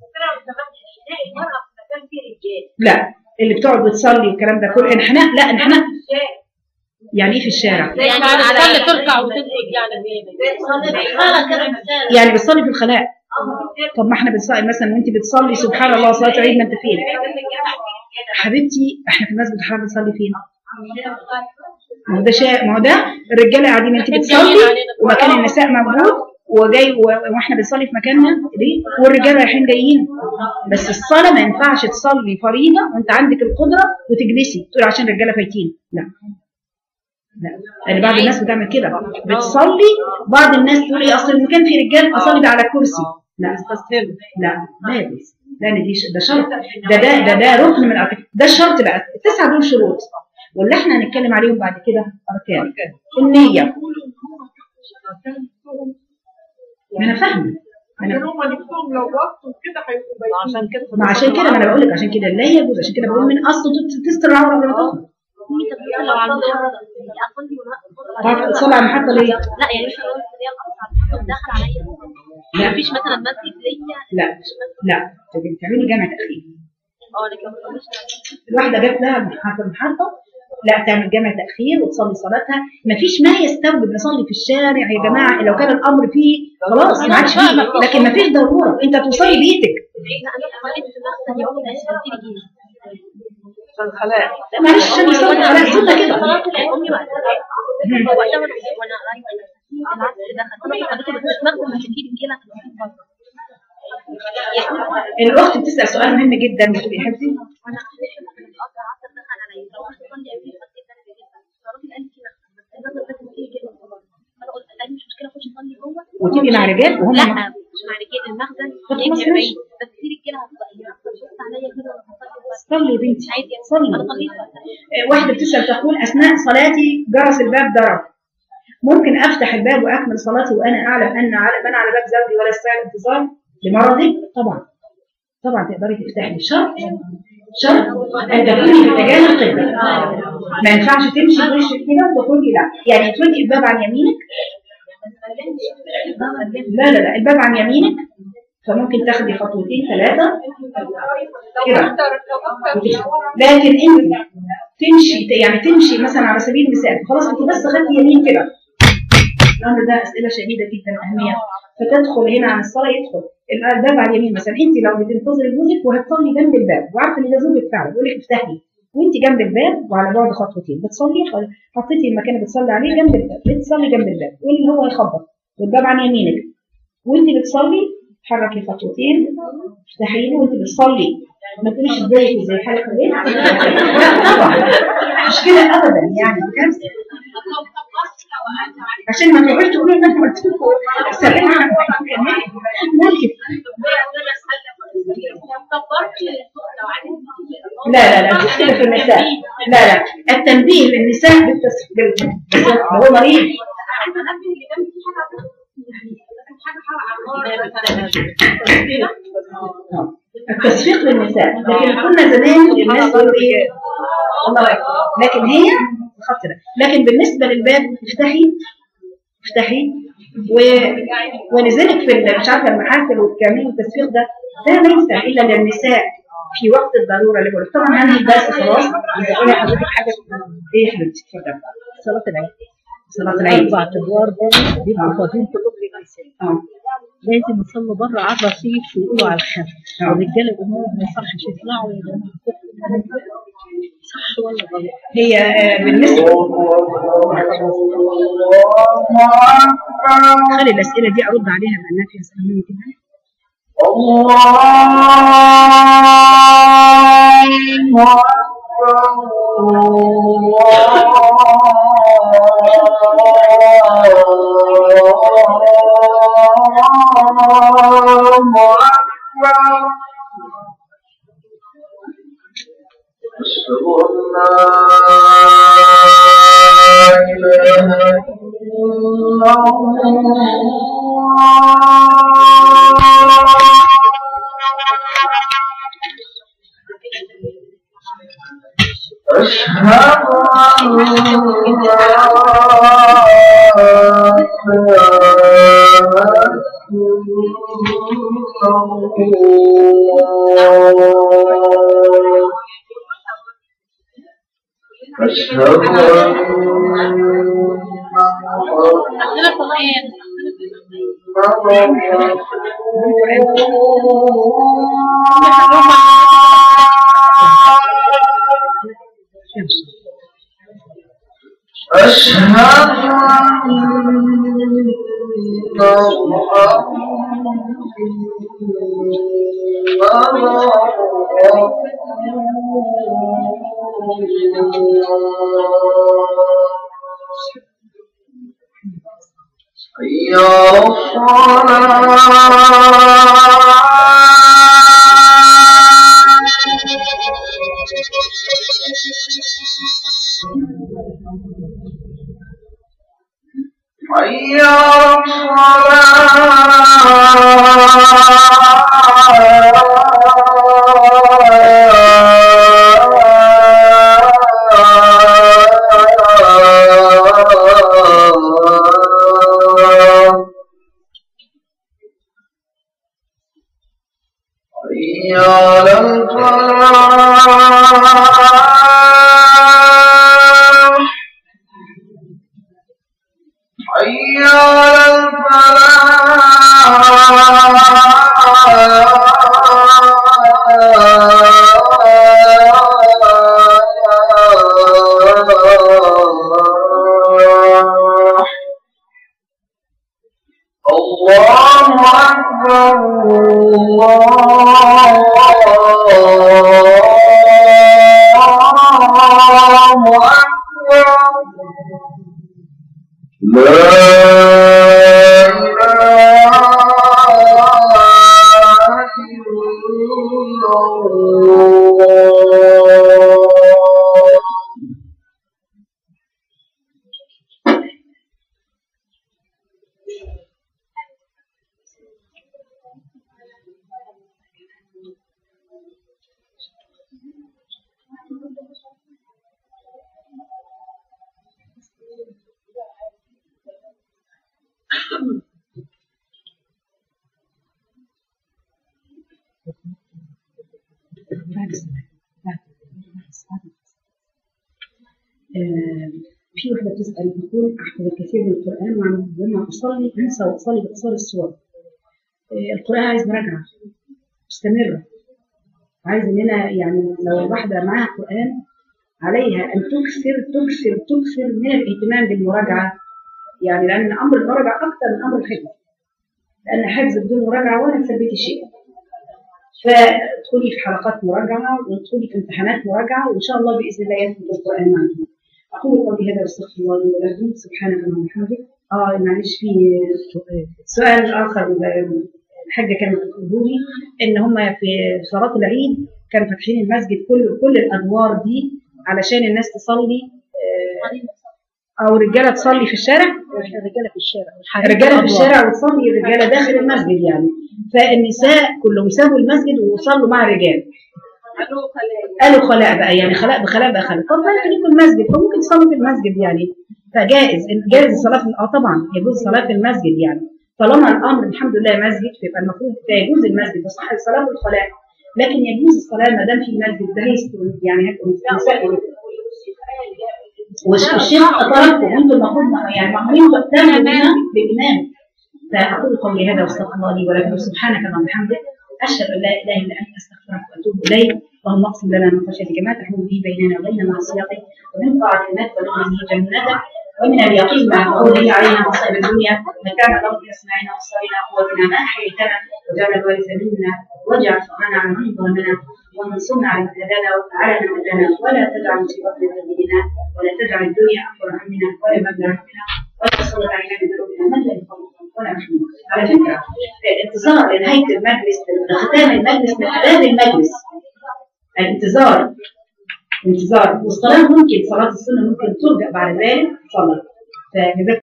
لا اللي بتقعد بتصلي والكلام ده كله انحناء لا انحناء يعني ايه في الشارع يعني على تركع وتسجد يعني يعني بتصلي في الخلاء طب ما احنا بنصلي مثلا وانت بتصلي سبحان الله صلاه العيد ما انت فين حبيبتي احنا في المسجد الحرام بنصلي فين ما هو ده شا... ما هو ده الرجاله قاعدين انت بتصلي ومكان النساء موجود وجاي و- واحنا بنصلي في مكاننا ليه والرجاله رايحين جايين بس الصلاه ما ينفعش تصلي فريضه وانت عندك القدره وتجلسي تقول عشان الرجاله فايتين لا لا يعني بعض الناس بتعمل كده بتصلي بعض الناس تقول ايه اصل المكان فيه رجال اصلي ده على كرسي لا لا لا يجوز لا دي ش- ده شرط ده ده ده, ده ركن من الاركان ده الشرط بقى التسعه دول شروط واللي احنا هنتكلم عليهم بعد كده اركان النيه ما انا فاهمه ما أنا- هم نفسهم لو وقتوا كده هيبقوا عشان كده ما عشان كده ما انا بقول لك عشان كده لا يجوز عشان كده بقول من اصله تت- تستر العوره قبل ما تخرج امي طب مثلا لو على المحطة اصلي وانا طب تصلي على المحطه ليه؟ لا يعني مش هو اللي هي القطر على المحطة ودخل عليا لا مفيش مثلا مسجد ليا لا لا تبقي تعملي جامع تاخير اه لكن ما بصليش الواحده جت لها محطه المحطه لا تعمل جامع تاخير وتصلي صلاتها مفيش ما يستوجب نصلي في الشارع يا جماعه لو كان الامر فيه خلاص ما عادش فيه لكن مفيش ضروره انت توصلي بيتك لا انا صليت في المغسل يا امي ده اشتريتي لي جيش عشان خلاء لا معلش عشان نصلي خلاص سنه كده صلاة امي وقتها وقتها وانا وانا رايحه العصر دخل انا صليت بس المغسل مش هتجيب كده الاخت بتسال سؤال مهم جدا بتقولي يا حبيبتي وانا عشان القطر العصر دخل عليا لو رحت اصلي قبل المسجد ده انا جدا الراجل قال لي كده بس المغسل لازم تيجي كده فانا قلت لا مش مشكله اخش اصلي جوه وتبقي مع رجال وهم لا مع- مش مع رجال المخزن طب يجي خلاص بعيد ماشي. بس في رجاله هتبقى المخزن شفت عليا كده وأنا بصلي بس صلي يا بنتي عادي صلي انا صليت وقتها آه، واحده بتسال تقول اثناء صلاتي جرس الباب ضرب ممكن افتح الباب واكمل صلاتي وانا اعلم ان على من على باب زوجي ولا استطيع الانتظار لمرضي طبعا طبعا تقدري تفتحي شرط شرط ان تكوني في اتجاه القبله ما ينفعش تمشي بوشك كده وتخرجي لا يعني تودي الباب عن يمينك لا لا لا الباب عن يمينك فممكن تاخدي خطوتين ثلاثه كده لكن انت تمشي يعني تمشي مثلا على سبيل المثال خلاص انت بس خدتي يمين كده الامر ده اسئله شديده جدا اهميه فتدخل هنا عن الصلاه يدخل الباب على اليمين مثلا انت لو بتنتظري جوزك وهتصلي جنب الباب وعارفه ان ده زوجك فعلا بيقول لك افتحي وانت جنب الباب وعلى بعد خطوتين بتصلي خ- حطيتي المكان اللي بتصلي عليه جنب الباب بتصلي جنب الباب واللي هو يخبط والباب عن يمينك وانت بتصلي حركي خطوتين افتحي له وانت بتصلي ما تقوليش ازيك ازاي حالك ايه لا طبعا مش كده ابدا يعني بجد عشان ما تقعدوش تقولوا ان انا قلت لكم سلام عليكم ممكن لا لا لا تختلف في النساء لا لا التنبيه للنساء بالتصفيق هو مريض التصفيق للنساء لكن كنا زمان الناس يقولوا ايه الله يكرمك. لكن هي الخط ده لكن بالنسبه للباب افتحي افتحي و... ولذلك في ال- مش عارفه المحافل والكمين والتسويق ده ده ليس الا للنساء في وقت الضروره اللي بقول طبعا انا الدرس خلاص انت تقولي حضرتك حاجه ايه يا حبيبتي اتفضلي صلاة العيد صلاه العيد أربع أدوار بره بيبقوا فاضيين كلهم للنساء اه لازم يصلوا بره على الرصيف ويقولوا على الخف آه. والرجالة الأمور ما يصحش يطلعوا يغنوا. صح ولا غلط؟ هي آه، بالنسبه خلي الاسئله دي ارد عليها لانها فيها اسئله مهمه جدا أشهد أن لا إله إلا الله أشهد أن لا إله إلا الله أشهد أن أشهد أن حي على الصلاة حي على الصلاة حي على الفلاح حي على الفلاح الله أكبر الله أكبر لا إله إلا الله آه، في واحدة بتسأل بتقول أحفظ الكثير من القرآن وعندما أصلي أنسى وأصلي باقتصار السور آه، القرآن عايز مراجعة مستمرة عايز إننا يعني لو الواحدة معاها قرآن عليها أن تكثر تكثر تكثر من الاهتمام بالمراجعة يعني لأن أمر المراجعة أكثر من أمر الحفظ لأن حفظ بدون مراجعة ولا تثبتي شيء فادخلي في حلقات مراجعة وادخلي في امتحانات مراجعة وإن شاء الله بإذن الله يثبت القرآن معكم أقول قولي هذا واستغفر الله لي ولكم سبحانك اللهم وبحمدك اه معلش في سؤال آخر الحاجة كانت بتقوله لي إن هم في صلاة العيد كانوا فاتحين المسجد كل كل الأدوار دي علشان الناس تصلي آه، أو رجالة تصلي في الشارع الرجالة في الشارع الرجاله في الشارع وتصلي الرجاله داخل المسجد يعني فالنساء كلهم سابوا المسجد وصلوا مع الرجال قالوا خلاء بقى يعني خلاء بخلاء بقى خلاء طب ما خليكم المسجد فممكن تصلوا في المسجد يعني فجائز جائز الصلاه في اه طبعا يجوز الصلاه في المسجد يعني طالما الامر الحمد لله مسجد فيبقى المفروض يجوز المسجد وصح الصلاه في الخلاء لكن يجوز الصلاه ما دام في مسجد ده هيستر يعني هيبقوا نساء والشيخ طلبكم انتم المفروض يعني مأمورين تهتموا بنا بإمام فأقول قولي هذا واستغفر الله لي ولكم سبحانك اللهم وبحمدك أشهد أن لا إله إلا أنت أستغفرك وأتوب إليك اللهم اقسم لنا من خشيتك ما تحول به بيننا وبين معصيتك ومن طاعتك ما تبلغنا به جنتك ومن اليقين ما تقول به علينا مصائب الدنيا مكان ضرب أسماعنا وصالنا قوتنا ما أحييتنا وجعل الوارث منا واجعل ثأرنا على من ظلمنا وانصرنا على من هدانا وعلى من هدانا ولا تجعل مصيبتنا في ديننا ولا تجعل الدنيا أكبر همنا ولا مبلغ همنا ولا تسلط علينا بذنوبنا من لا يخافك ولا رحمنا على فكرة الانتظار لنهاية المجلس لختام المجلس من آداب المجلس الانتظار الانتظار والصلاة ممكن صلاة السنة ممكن ترجع بعد ذلك صلاة فجزاك